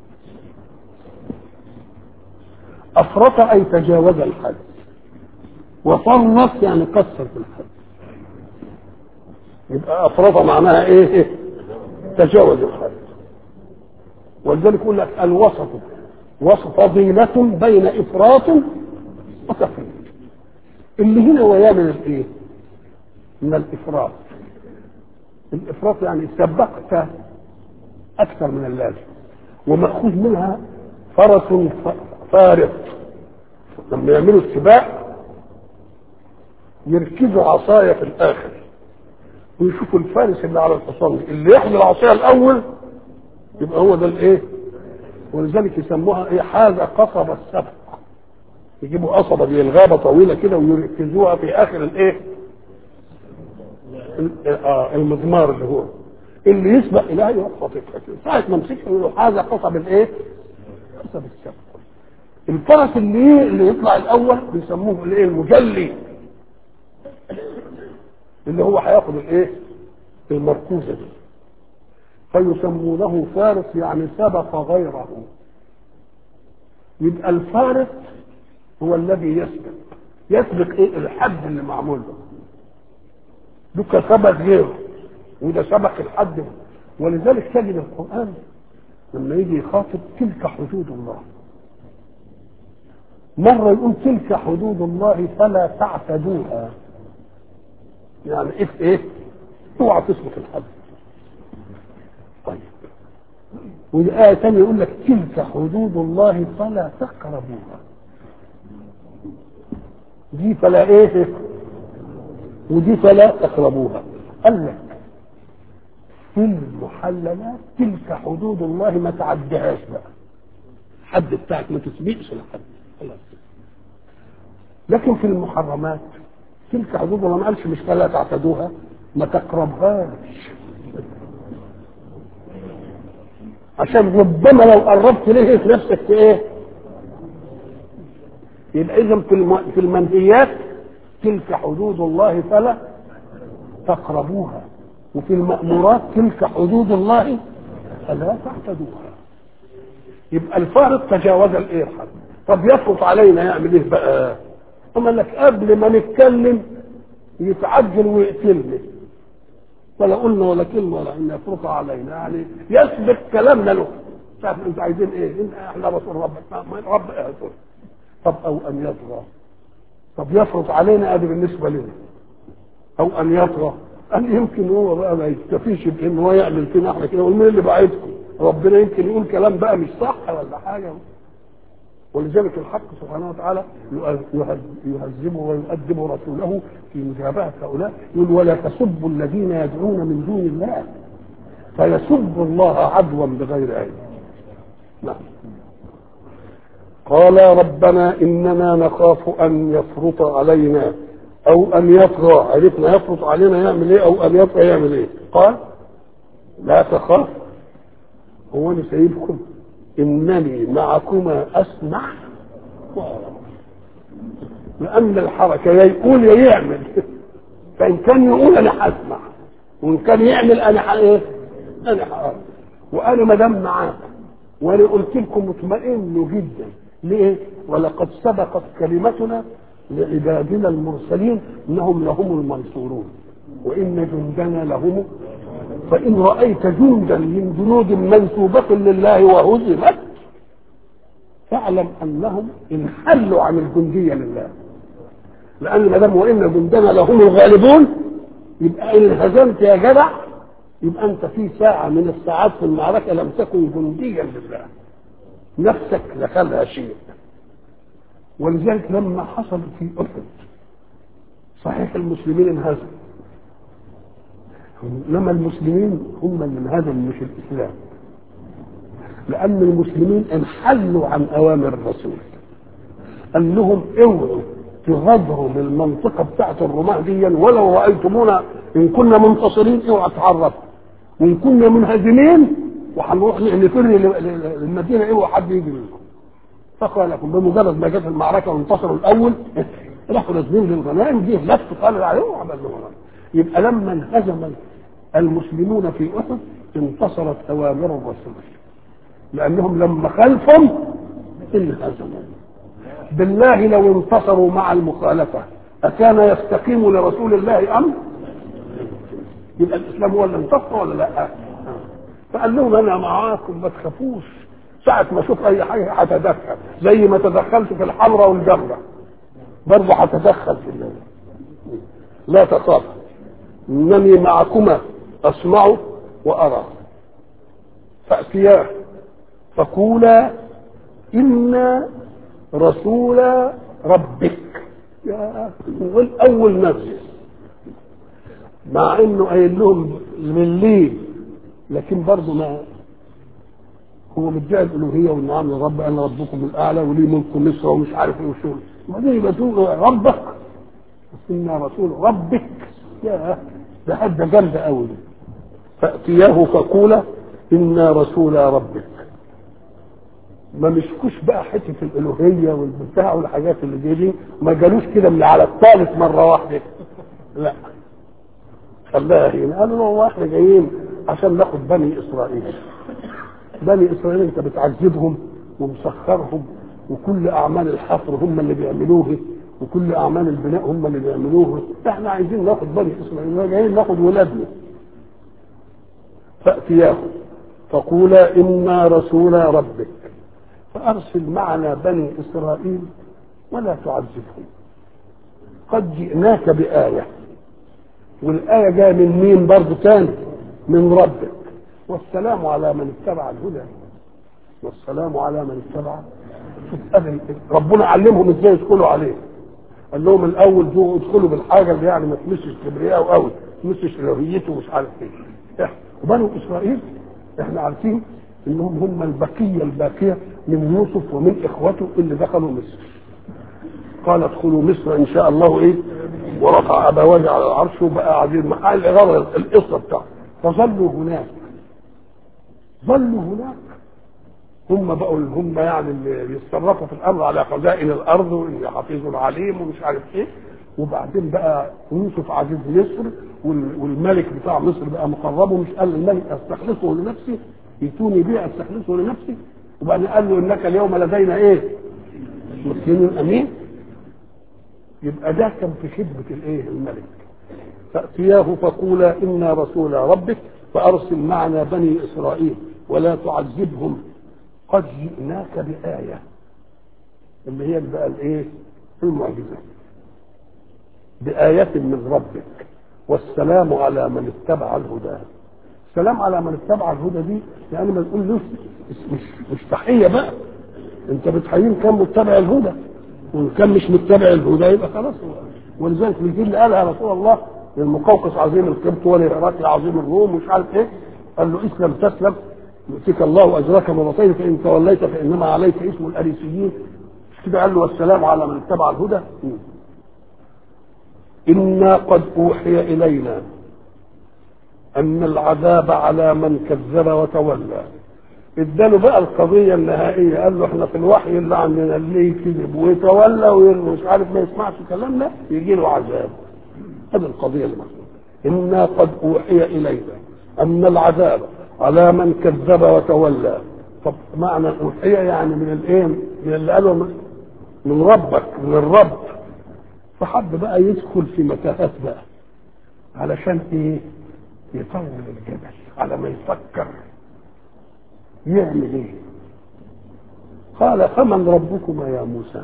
افرط اي تجاوز الحد وفرط يعني قصر في الحد يبقى افرط معناها ايه تجاوز الحد ولذلك يقول لك الوسط وسط فضيلة بين افراط وتفريط اللي هنا وياه من الايه من الافراط الافراط يعني سبقت اكثر من اللازم ومأخوذ منها فرس فارط لما يعملوا السباق يركزوا عصاية في الآخر ويشوفوا الفارس اللي على الحصان اللي ياخد العصاية الأول يبقى هو ده الإيه؟ ولذلك يسموها إيه حاجة قصب السبق يجيبوا قصبة دي الغابة طويلة كده ويركزوها في آخر الإيه؟ المضمار اللي هو اللي يسبق إليها يروح خاطفها كده ساعة ما مسكها يقول له هذا قصب الإيه؟ قصب السبق الفرس اللي اللي يطلع الاول بيسموه الايه المجلي اللي هو هياخد الايه المركوزه دي فيسمونه فارس يعني سبق غيره يبقى الفارس هو الذي يسبق يسبق ايه الحد اللي معمول له دوكا سبق غيره وده سبق الحد ولذلك تجد القران لما يجي يخاطب تلك حدود الله مرة يقول تلك حدود الله فلا تعتدوها يعني ايه ايه اوعى تسبق الحد طيب والآية ثانية يقول لك تلك حدود الله فلا تقربوها دي فلا ايه ودي فلا تقربوها قال لك في المحللات تلك حدود الله ما تعديهاش بقى الحد بتاعك ما تسبقش الحد خلاص لكن في المحرمات تلك حدود الله ما قالش مش فلا تعتدوها ما تقربهاش عشان ربما لو قربت ليه في نفسك في ايه يبقى اذا في الم... في المنهيات تلك حدود الله فلا تقربوها وفي المأمورات تلك حدود الله فلا تعتدوها يبقى الفارق تجاوز الايه الحد طب يفرض علينا يعمل ايه بقى قال لك قبل ما نتكلم يتعجل ويقتلني ولا قلنا ولا كلمه ولا ان يفرض علينا يعني يثبت كلامنا له شايف انتوا عايزين ايه إن احنا رسول ربك ما رب يقتل طب او ان يطغى طب يفرض علينا ادي بالنسبه لنا او ان يطغى قال يمكن هو بقى ما يكتفيش بان هو يعمل فينا احنا كده ومين اللي بعيدكم ربنا يمكن يقول كلام بقى مش صح ولا حاجه ولذلك الحق سبحانه وتعالى يهذبه ويؤدب رسوله في مجابهة هؤلاء يقول ولا تسبوا الذين يدعون من دون الله فيسبوا الله عدوا بغير علم نعم قال ربنا اننا نخاف ان يفرط علينا او ان يطغى عرفنا يفرط علينا يعمل ايه او ان يطغى يعمل ايه قال لا تخاف هو انا سايبكم انني معكما اسمع وارى لان الحركه يا يقول يا يعمل فان كان يقول انا هسمع وان كان يعمل انا ايه انا هقرا وانا ما دام معاك وانا قلت لكم مطمئن جدا ليه ولقد سبقت كلمتنا لعبادنا المرسلين انهم لهم المنصورون وان جندنا لهم فإن رأيت جندا من جنود منسوبة لله وهزمت فاعلم أنهم انحلوا عن الجندية لله لأن ما دام وإن جندنا لهم الغالبون يبقى إن انهزمت يا جدع يبقى أنت في ساعة من الساعات في المعركة لم تكن جنديا لله نفسك دخلها شيء ولذلك لما حصل في أحد صحيح المسلمين انهزموا انما المسلمين هم اللي انهزموا مش الاسلام لان المسلمين انحلوا عن اوامر الرسول قال لهم اوعوا تغادروا من المنطقه بتاعت الرماة دي ولو رايتمونا ان كنا منتصرين اوعوا تعرفوا وان كنا منهزمين وهنروح نفر للمدينه اوعوا حد يجي منكم فقال لكم بمجرد ما جت المعركه وانتصروا الاول راحوا نازلين للغنائم جه لف قال عليهم وعمل لهم يبقى لما انهزم المسلمون في احد انتصرت اوامر الرسول لانهم لما خلفهم انهزموا بالله لو انتصروا مع المخالفه اكان يستقيم لرسول الله امر يبقى الاسلام هو اللي انتصر ولا لا فقال لهم انا معاكم ما تخافوش ساعة ما اشوف اي حاجة هتدخل زي ما تدخلت في الحمراء والجمرة برضه هتدخل في الله لا تخاف انني معكما اسمع وارى فاتياه فقولا انا رسول ربك يا اول نفس مع انه قايل لهم من ليه لكن برضه ما هو مدعي الالوهيه والنعم يا رب انا ربكم الاعلى ولي ملك مصر ومش عارف ايه وشغل وبعدين يبقى تقول ربك انا رسول ربك يا ده حد جامد قوي فاتياه فقولا انا رسول ربك ما مسكوش بقى حته الالوهيه والبتاع والحاجات اللي زي دي ما جالوش كده من على الثالث مره واحده لا خلاها هنا قالوا له احنا جايين عشان ناخد بني اسرائيل بني اسرائيل انت بتعذبهم ومسخرهم وكل اعمال الحفر هم اللي بيعملوه وكل اعمال البناء هم اللي بيعملوه احنا عايزين ناخد بني اسرائيل جايين ناخد ولادنا فاتياه فقولا انا رسول ربك فارسل معنا بني اسرائيل ولا تعذبهم قد جئناك بآية والآية جاية من مين برضه تاني من ربك والسلام على من اتبع الهدى والسلام على من اتبع ربنا علمهم ازاي يدخلوا عليه قال لهم الاول جو ادخلوا بالحاجه اللي يعني ما تمسش كبرياء قوي ما تمسش الوهيته ومش عارف ايه وبنو اسرائيل احنا عارفين انهم هم البقيه الباقيه من يوسف ومن اخوته اللي دخلوا مصر قال ادخلوا مصر ان شاء الله ايه ورفع ابويه على العرش وبقى قاعدين محل القصه بتاعته فظلوا هناك ظلوا هناك هم بقوا هم يعني اللي بيتصرفوا في الامر على خزائن الارض وان حفيظ عليم ومش عارف ايه وبعدين بقى يوسف عزيز مصر والملك بتاع مصر بقى مقربه مش قال للملك استخلصه لنفسي ائتوني به استخلصه لنفسي وبعدين قال له انك اليوم لدينا ايه؟ مسلم امين يبقى ده كان في خدمه الايه؟ الملك فاتياه فقولا انا رسول ربك فارسل معنا بني اسرائيل ولا تعذبهم قد جئناك بآية اللي هي بقى الايه؟ المعجزة بآية من ربك والسلام على من اتبع الهدى السلام على من اتبع الهدى دي يعني ما تقول له مش مش تحية بقى انت بتحيين كان متبع الهدى وان كان مش متبع الهدى يبقى خلاص ولذلك الجيل اللي قالها رسول الله للمقوقس عظيم القبط ولهرقل عظيم الروم مش عارف ايه قال له اسلم تسلم يؤتيك الله اجرك مرتين فان توليت فانما عليك اسم الاريسيين مش كده قال له والسلام على من اتبع الهدى انا قد اوحي الينا ان العذاب على من كذب وتولى اداله بقى القضيه النهائيه قال له احنا في الوحي اللي عندنا اللي يكذب ويتولى ومش عارف ما يسمعش كلامنا يجي له عذاب هذه القضيه المقصوده انا قد اوحي الينا ان العذاب على من كذب وتولى طب معنى اوحي يعني من الايه من اللي قاله من ربك من الرب فحب بقى يدخل في متاهات بقى علشان ايه يطول الجبل على ما يفكر يعمل ايه قال فمن ربكما يا موسى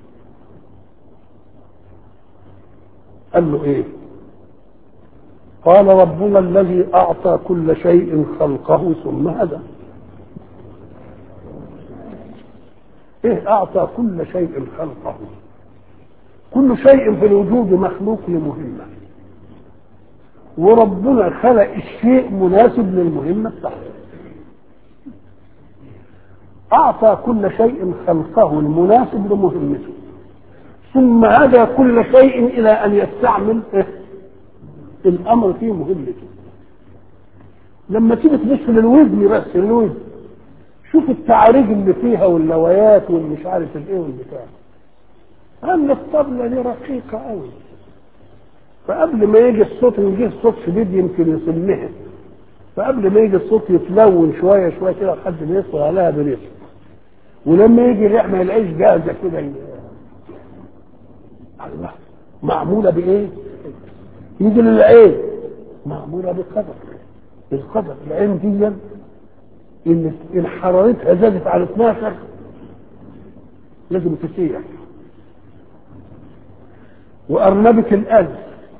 قال له ايه قال ربنا الذي اعطى كل شيء خلقه ثم هدى ايه اعطى كل شيء خلقه كل شيء في الوجود مخلوق لمهمه وربنا خلق الشيء مناسب للمهمه بتاعته اعطى كل شيء خلقه المناسب لمهمته ثم هدى كل شيء الى ان يستعمل الامر في مهمته لما تيجي تبص للوزن بس الوزن شوف التعاريج اللي فيها والنوايات والمش عارف الايه والبتاع اما الطبلة دي رقيقة قوي فقبل ما يجي الصوت يجي الصوت شديد يمكن يسمها فقبل ما يجي الصوت يتلون شوية شوية كده لحد ما يصل عليها بريق ولما يجي الريح ما يلاقيش جاهزة كده الله معمولة بإيه؟ يجي للعين معمولة بقدر القدر العين دي ان ان حرارتها زادت على 12 لازم تسيح وأرنبة الألف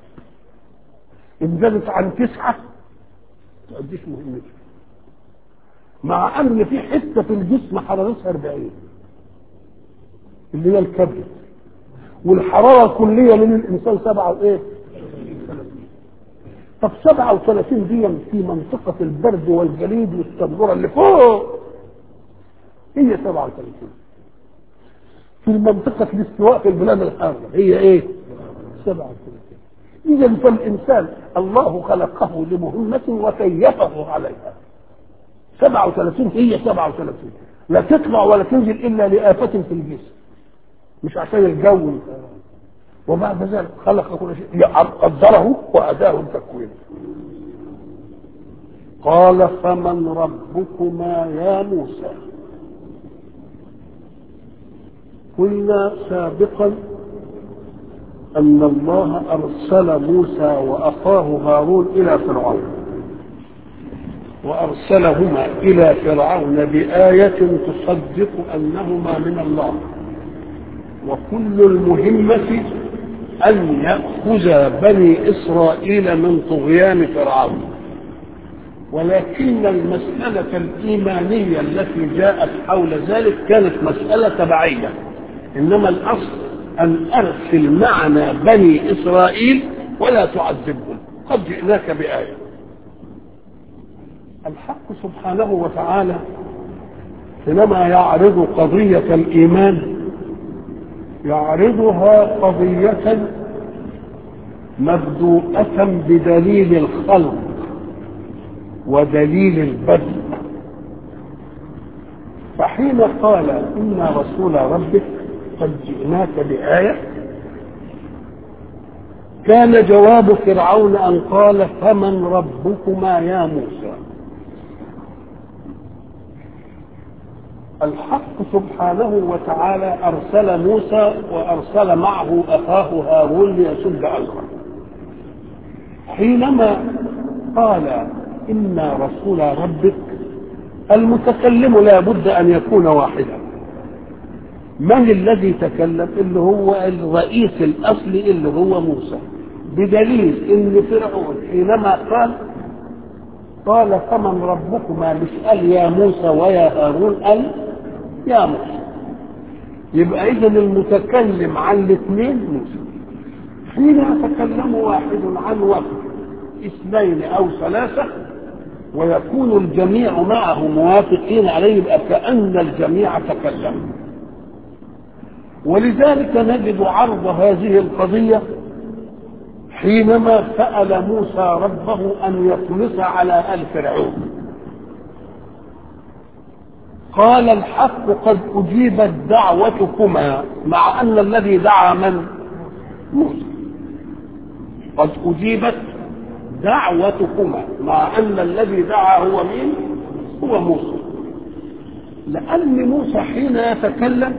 إن زادت عن تسعة ما تؤديش مهمتها مع أن في حتة في الجسم حرارتها 40 اللي هي الكبد والحرارة الكلية للإنسان سبعة وإيه؟ طب 37 دي في منطقة البرد والجليد والصنبورة اللي فوق هي 37 في منطقة الاستواء في البلاد الحارة هي ايه؟ 37 إذا فالإنسان الله خلقه لمهمة وكيفه عليها 37 هي 37 لا تطلع ولا تنزل إلا لآفة في الجسم مش عشان الجو وبعد ذلك خلق كل شيء قدره وأداه التكوين قال فمن ربكما يا موسى قلنا سابقا أن الله أرسل موسى وأخاه هارون إلى فرعون وأرسلهما إلى فرعون بآية تصدق أنهما من الله وكل المهمة أن يأخذ بني إسرائيل من طغيان فرعون ولكن المسألة الإيمانية التي جاءت حول ذلك كانت مسألة تبعية إنما الأصل أن أرسل معنا بني إسرائيل ولا تعذبهم قد جئناك بآية الحق سبحانه وتعالى حينما يعرض قضية الإيمان يعرضها قضية مبدوءة بدليل الخلق ودليل البدء فحين قال إنا رسول ربك قد جئناك بآية كان جواب فرعون أن قال فمن ربكما يا موسى الحق سبحانه وتعالى أرسل موسى وأرسل معه أخاه هارون ليسد أمره حينما قال إنا رسول ربك المتكلم لا بد أن يكون واحدا من الذي تكلم اللي هو الرئيس الأصلي اللي هو موسى بدليل ان فرعون حينما قال قال فمن ربكما مش قال يا موسى ويا هارون قال يا موسى يبقى اذا المتكلم عن الاثنين موسى حين يتكلم واحد عن وقت اثنين او ثلاثه ويكون الجميع معه موافقين عليه يبقى كان الجميع تكلم ولذلك نجد عرض هذه القضيه حينما سأل موسى ربه أن يطمس على آل فرعون قال الحق قد أجيبت دعوتكما مع أن الذي دعا من موسى قد أجيبت دعوتكما مع أن الذي دعا هو مين هو موسى لأن موسى حين يتكلم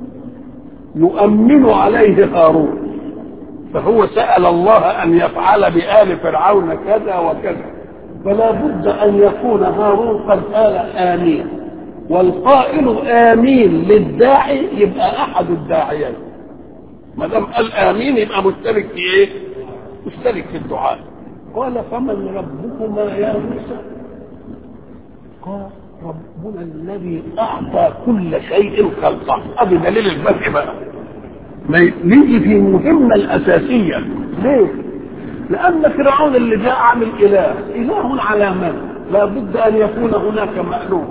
يؤمن عليه هارون فهو سأل الله أن يفعل بآل فرعون كذا وكذا فلا بد أن يكون هارون قد قال آمين والقائل آمين للداعي يبقى أحد الداعيين ما دام قال آمين يبقى مشترك في إيه؟ مشترك في الدعاء قال فمن ربكما يا موسى قال ربنا الذي أعطى كل شيء خلقه أبي دليل الفتح بقى نيجي في المهمة الأساسية ليه؟ لأن فرعون اللي جاء عامل إله إله على من؟ لا بد أن يكون هناك مألوه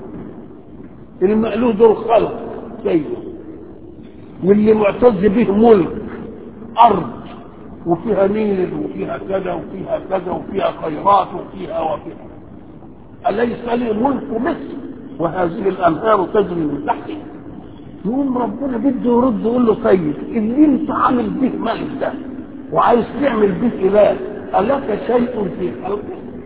المألوه دول خلق شيء واللي معتز به ملك أرض وفيها نيل وفيها كذا وفيها كذا وفيها خيرات وفيها وفيها أليس لي ملك مصر وهذه الأنهار تجري من تحتي يقوم ربنا بده يرد يقول له طيب اللي انت عامل به ملك ده وعايز تعمل به اله الك شيء في خلقه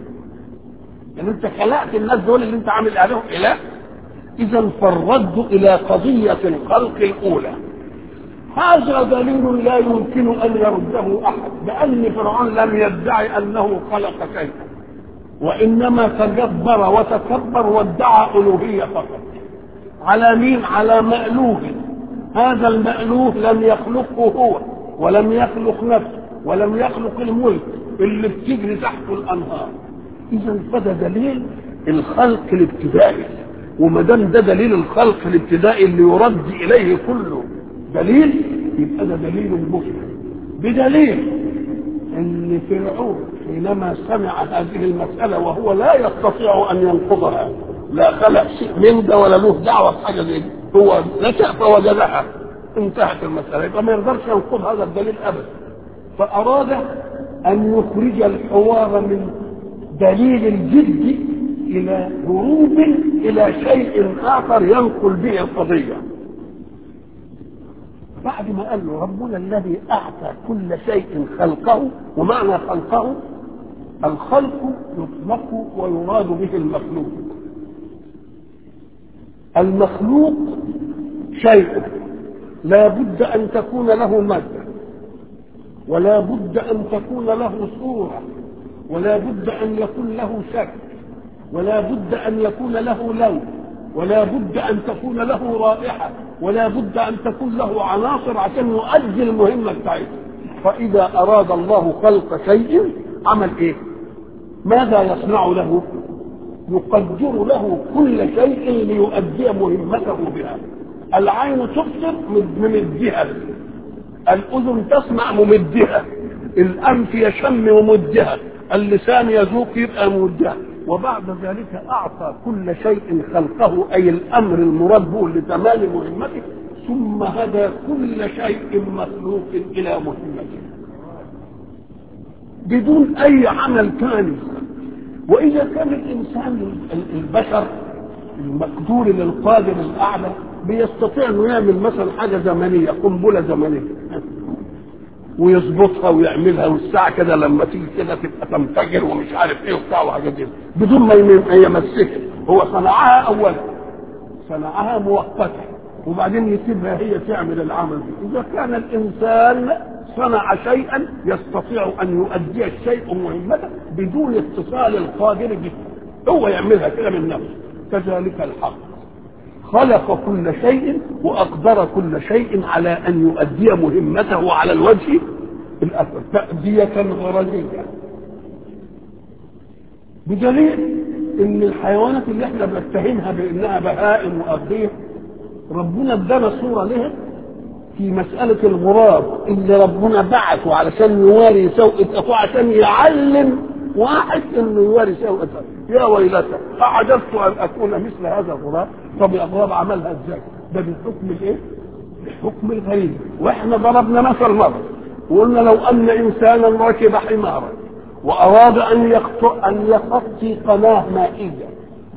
يعني انت خلقت الناس دول اللي انت عامل عليهم اله اذا فالرد الى قضيه الخلق الاولى هذا دليل لا يمكن ان يرده احد لان فرعون لم يدعي انه خلق شيئا وانما تجبر وتكبر وادعى الوهيه فقط على مين على مألوه هذا المألوه لم يخلقه هو ولم يخلق نفسه ولم يخلق الملك اللي بتجري تحته الأنهار إذا فده دليل الخلق الابتدائي وما دام ده دليل الخلق الابتدائي اللي يرد إليه كله دليل يبقى ده دليل مفرد بدليل ان فرعون حينما سمع هذه المسألة وهو لا يستطيع أن ينقضها لا خلق شيء من ده ولا له دعوه بحاجه زي دي هو نشا فوجدها انتهت المساله يبقى ما يقدرش ينقض هذا الدليل ابدا فاراد ان يخرج الحوار من دليل الجد الى هروب الى شيء اخر ينقل به القضيه بعد ما قال له ربنا الذي اعطى كل شيء خلقه ومعنى خلقه الخلق يطلق ويراد به المخلوق المخلوق شيء لا بد أن تكون له مادة ولا بد أن تكون له صورة ولا بد أن يكون له شكل ولا بد أن يكون له لون ولا بد أن تكون له رائحة ولا بد أن تكون له عناصر عشان يؤدي المهمة بتاعته فإذا أراد الله خلق شيء عمل إيه؟ ماذا يصنع له؟ يقدر له كل شيء ليؤدي مهمته بها العين تبصر ممدها الأذن تسمع ممدها الأنف يشم ممدها اللسان يذوق يبقى ممدها وبعد ذلك أعطى كل شيء خلقه أي الأمر المراد به لتمام مهمته ثم هدى كل شيء مخلوق الى مهمته بدون اي عمل ثاني واذا كان الانسان البشر المقدور للقادر الاعلى بيستطيع انه يعمل مثلا حاجه زمنيه قنبله زمنيه ويظبطها ويعملها والساعه كده لما تيجي كده تبقى تنفجر ومش عارف ايه وبتاع وحاجات كده بدون ما يمسكها هو صنعها اولا صنعها مؤقتا وبعدين يسيبها هي تعمل العمل ده اذا كان الانسان صنع شيئا يستطيع ان يؤدي الشيء مهمته بدون اتصال القادر به هو يعملها كده من نفسه كذلك الحق خلق كل شيء واقدر كل شيء على ان يؤدي مهمته على الوجه الاكبر تاديه غرضيه بدليل ان الحيوانات اللي احنا بنتهمها بانها بهائم واغذيه ربنا ادانا صوره لها في مسألة الغراب اللي ربنا بعثه علشان يواري سوءة أخوه عشان يعلم واحد انه يواري سوءة يا ويلتى أعجبت أن أكون مثل هذا الغراب طب الغراب عملها ازاي؟ ده بالحكم الايه؟ بحكم الغريب واحنا ضربنا مثل مرة وقلنا لو أن إنسانا ركب حمارا وأراد أن يخطئ أن يخطي قناة مائية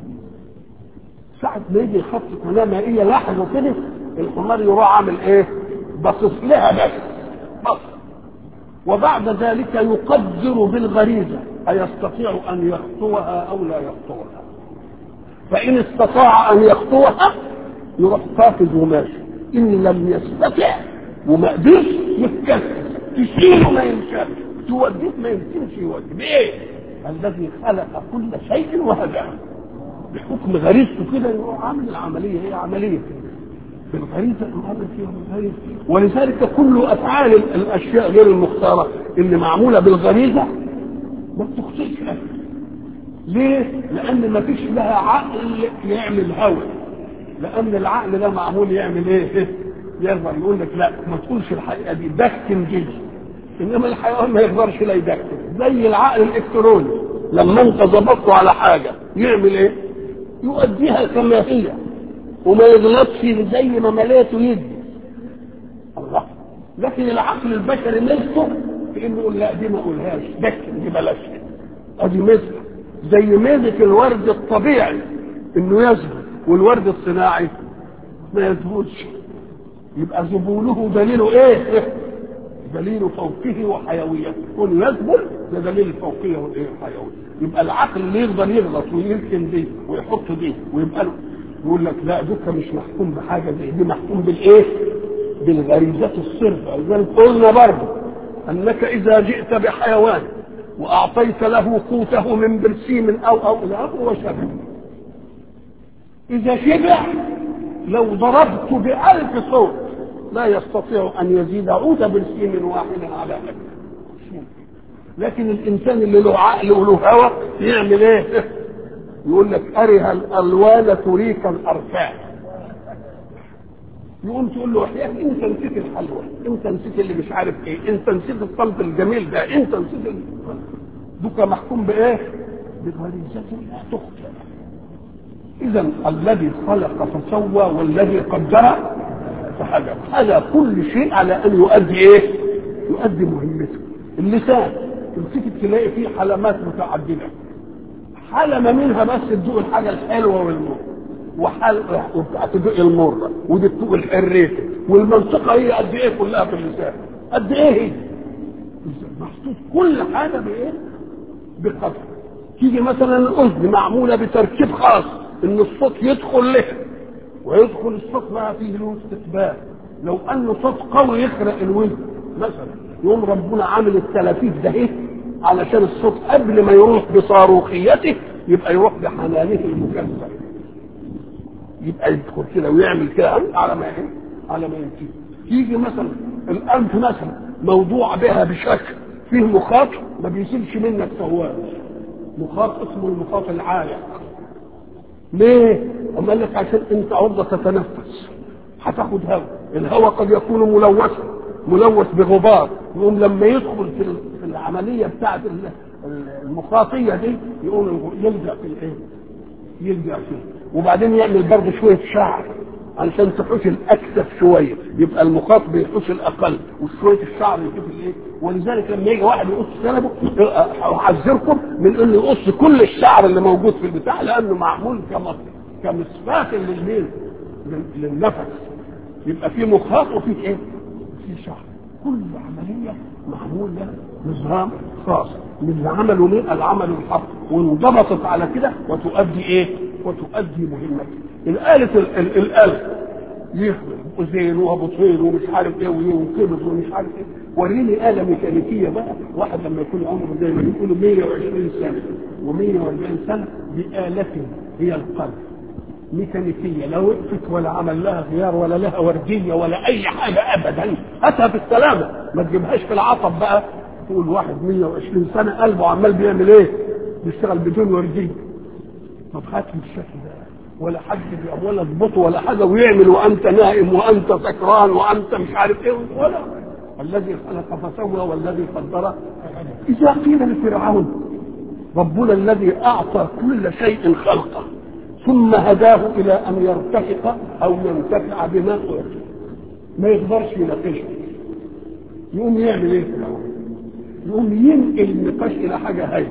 ساعة ما يجي يخطي قناة مائية لاحظوا كده الحمار يروح عامل ايه؟ باصص لها بس بص وبعد ذلك يقدر بالغريزة أيستطيع أن يخطوها أو لا يخطوها فإن استطاع أن يخطوها يروح قافز وماشي إن لم يستطع وما قدرش يتكلم تشيله ما يمكنش توديه ما يمكنش يوديه بإيه؟ الذي خلق كل شيء وهداه بحكم غريزته كده يروح عامل العملية هي عملية بالغريزة الأمر فيها بالغريزة ولذلك كل أفعال الأشياء غير المختارة اللي معمولة بالغريزة ما بتخطئش أبدا ليه؟ لأن ما فيش لها عقل يعمل هوى لأن العقل ده معمول يعمل إيه؟ يقدر يقول لك لا ما تقولش الحقيقة دي دكن جيش إنما الحيوان ما يقدرش لا يدكن زي العقل الإلكتروني لما أنت ظبطته على حاجة يعمل إيه؟ يؤديها كما هي وما يغلطش زي ما ملاته يدي الله لكن العقل البشري ميزته في انه يقول لا دي ما اقولهاش دكن دي بلاش ادي ميزه زي ميزه الورد الطبيعي انه يزهر والورد الصناعي ما يزهرش يبقى زبونه دليله ايه؟ دليل فوقه وحيويته كل يزبل ده دليل الفوقيه والايه الحيويه يبقى العقل اللي يقدر يغلط ويركن دي ويحط دي ويبقى له يقول لك لا دوكا مش محكوم بحاجه زي دي محكوم بالايه؟ بالغريزات الصرفه لذلك قلنا برضه انك اذا جئت بحيوان واعطيت له قوته من برسيم او او الى اخره وشبه اذا شبع لو ضربت بألف صوت لا يستطيع ان يزيد عود برسيم واحد على اكل لكن الانسان اللي له عقل وله هوى يعمل ايه؟ يقول لك أره الألوان تريك الأرفاع يقوم تقول له يا اخي انت نسيت الحلوى انت نسيت اللي مش عارف ايه انت نسيت الصمت الجميل ده انت نسيت ال... دوكا محكوم بايه بغريزة لا تخطئ اذا الذي خلق فسوى والذي قدر فهدى هذا كل شيء على ان يؤدي ايه يؤدي مهمته اللسان تمسك تلاقي فيه حلمات متعدده حلمة منها بس تدوق الحاجة الحلوة والمر وحل تدوق المرة ودي تدوق الحرية والمنطقة هي قد ايه كلها في اللسان قد ايه هي محطوط كل حاجة بايه بقدر تيجي مثلا الاذن معمولة بتركيب خاص ان الصوت يدخل لها ويدخل الصوت بقى فيه له استقبال لو انه صوت قوي يخرق الودن مثلا يقوم ربنا عامل التلافيف ده ايه علشان الصوت قبل ما يروح بصاروخيته يبقى يروح بحنانه المكسر يبقى يدخل كده ويعمل كده على ما ايه على ما ينتهي يجي مثلا الانف مثلا موضوع بها بشكل فيه مخاط ما بيسيبش منك سواد مخاط اسمه المخاط العالق ليه؟ أما قال لك عشان انت عرضة تتنفس هتاخد هواء الهواء قد يكون ملوثا ملوث بغبار يقوم لما يدخل في في العمليه بتاعت المخاطيه دي يقوم يلزق في الايه؟ يلزق فيه وبعدين يعمل برضه شويه شعر علشان تحوش الاكثف شويه يبقى المخاط بيحوش الاقل وشويه الشعر يشوف الايه ولذلك لما يجي واحد يقص شنبه احذركم من انه يقص كل الشعر اللي موجود في البتاع لانه معمول كمص كمصفاة للمين للنفس يبقى في مخاط وفي ايه؟ في شعر كل عمليه معمول لها نظام خاص من عمله مين؟ العمل الحق وانضبطت على كده وتؤدي ايه؟ وتؤدي مهمتها الآلة ال- الآلة يخبر وزين وبطين ومش عارف ايه وينقبض ومش عارف ايه وريني آلة ميكانيكية بقى واحد لما يكون عمره زي ما بيقولوا 120 سنة و140 سنة بآلة هي القلب ميكانيكية لا وقفت ولا عمل لها غيار ولا لها وردية ولا أي حاجة أبدا هاتها في السلامة ما تجيبهاش في العطب بقى تقول واحد 120 سنة قلبه عمال بيعمل ايه؟ بيشتغل بدون وردية طب هات بالشكل ده ولا حد ولا اضبطه ولا حاجه ويعمل وانت نائم وانت سكران وانت مش عارف ايه ولا الذي خلق فسوى والذي قدر اذا قيل لفرعون ربنا الذي اعطى كل شيء خلقه ثم هداه الى ان يرتفق او ينتفع بما اعطي ما يقدرش يناقشه يقوم يعمل ايه فرعون؟ يقوم ينقل النقاش الى حاجه هايله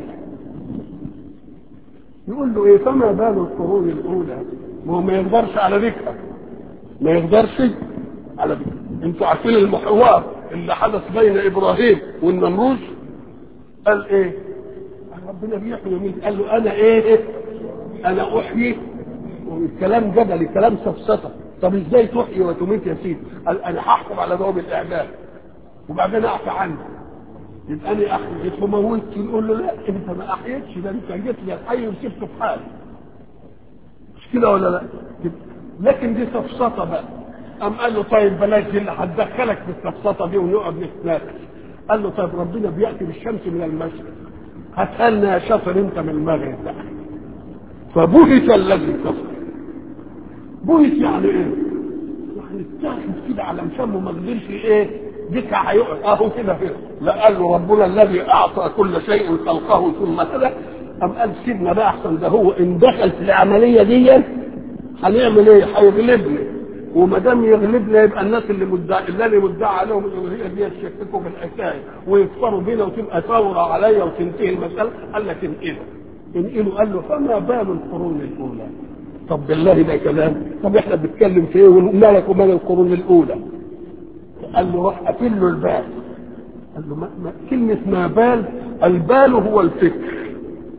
يقول له ايه فما بال القرون الاولى ما هو ما يقدرش على ذكرها ما يقدرش على ذكرها انتوا عارفين المحور اللي حدث بين ابراهيم والنمروز قال ايه قال ربنا بيحيي ويميت قال له انا ايه انا احيي والكلام جدلي كلام سفسطه طب ازاي تحيي وتميت يا سيدي قال انا هحكم على دوام الاعدام وبعدين اعفى عنه يبقى انا احييت وموت يقول له لا انت ما احييتش ده انت جيت لي الحي وسبته في حالي مش كده ولا لا لكن دي سفسطه بقى قام قال له طيب بلاش دي اللي هتدخلك في السفسطه دي ونقعد نتناقش قال له طيب ربنا بياتي بالشمس من المشرق هاتها لنا يا شاطر انت من المغرب بقى فبهت الذي كفر بهت يعني ايه؟ يعني اتاخد كده على مسمى ما قدرش ايه دكع هيقعد اهو كده كده لا قال له ربنا الذي اعطى كل شيء خلقه ثم هدى ام قال سيبنا بقى احسن ده هو ان دخل في العمليه دي هنعمل ايه؟ هيغلبنا وما دام يغلبنا يبقى الناس اللي مدعي اللي مدعى عليهم الالوهيه دي يشككوا في الحكايه ويكفروا بينا وتبقى ثوره عليا وتنتهي المساله قال لك انقله انقله قال له فما بال القرون الاولى طب بالله ده كلام طب احنا بنتكلم في ايه ومالك ومال القرون الاولى قال له روح قفل له البال قال له ما ما كلمة ما بال البال هو الفكر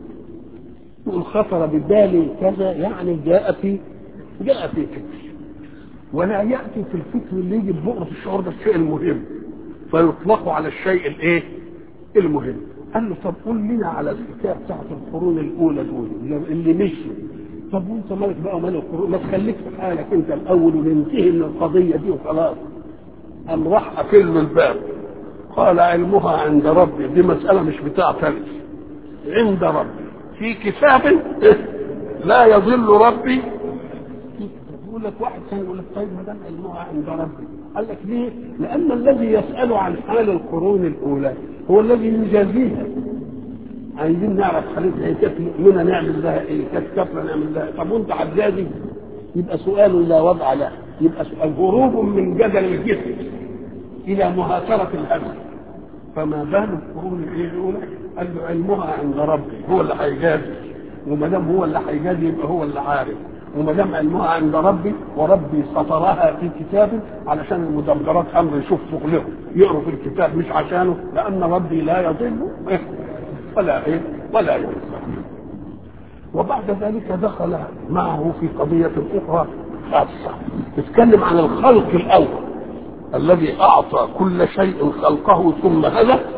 يقول خطر ببالي كذا يعني جاء في جاء في فكر ولا يأتي في الفكر اللي يجي ببؤرة الشعور ده الشيء المهم فيطلق على الشيء الايه المهم قال له طب قول لنا على الحكايه بتاعت القرون الاولى دول اللي مشوا طب وانت مالك بقى مال القرون ما تخليك في حالك انت الاول وننتهي من القضيه دي وخلاص قام راح قافل له الباب قال علمها عند ربي دي مساله مش بتاع فلس عند ربي في كتاب لا يضل ربي يقول لك واحد ثاني يقول لك طيب ما دام علمها عند ربي قال لك ليه؟ لان الذي يسال عن حال القرون الاولى هو الذي يجازيها عايزين نعرف خليتها هي كانت مؤمنه نعمل لها ايه؟ كانت كافره نعمل لها طب وانت هتجازي؟ يبقى سؤال لا وضع له يبقى سؤال هروب من جدل الجسم الى مهاتره الهدف فما بال القرون الايه الاولى؟ قال له علمها عند ربي هو اللي هيجازي وما دام هو اللي هيجازي يبقى هو اللي عارف وما دام علمها عند ربي وربي سطرها في كتاب علشان المدبرات امر يشوف شغلهم يقروا في الكتاب مش عشانه لان ربي لا يضل ولا ايه ولا ينسى وبعد ذلك دخل معه في قضية أخرى خاصة يتكلم عن الخلق الأول الذي أعطى كل شيء خلقه ثم هدى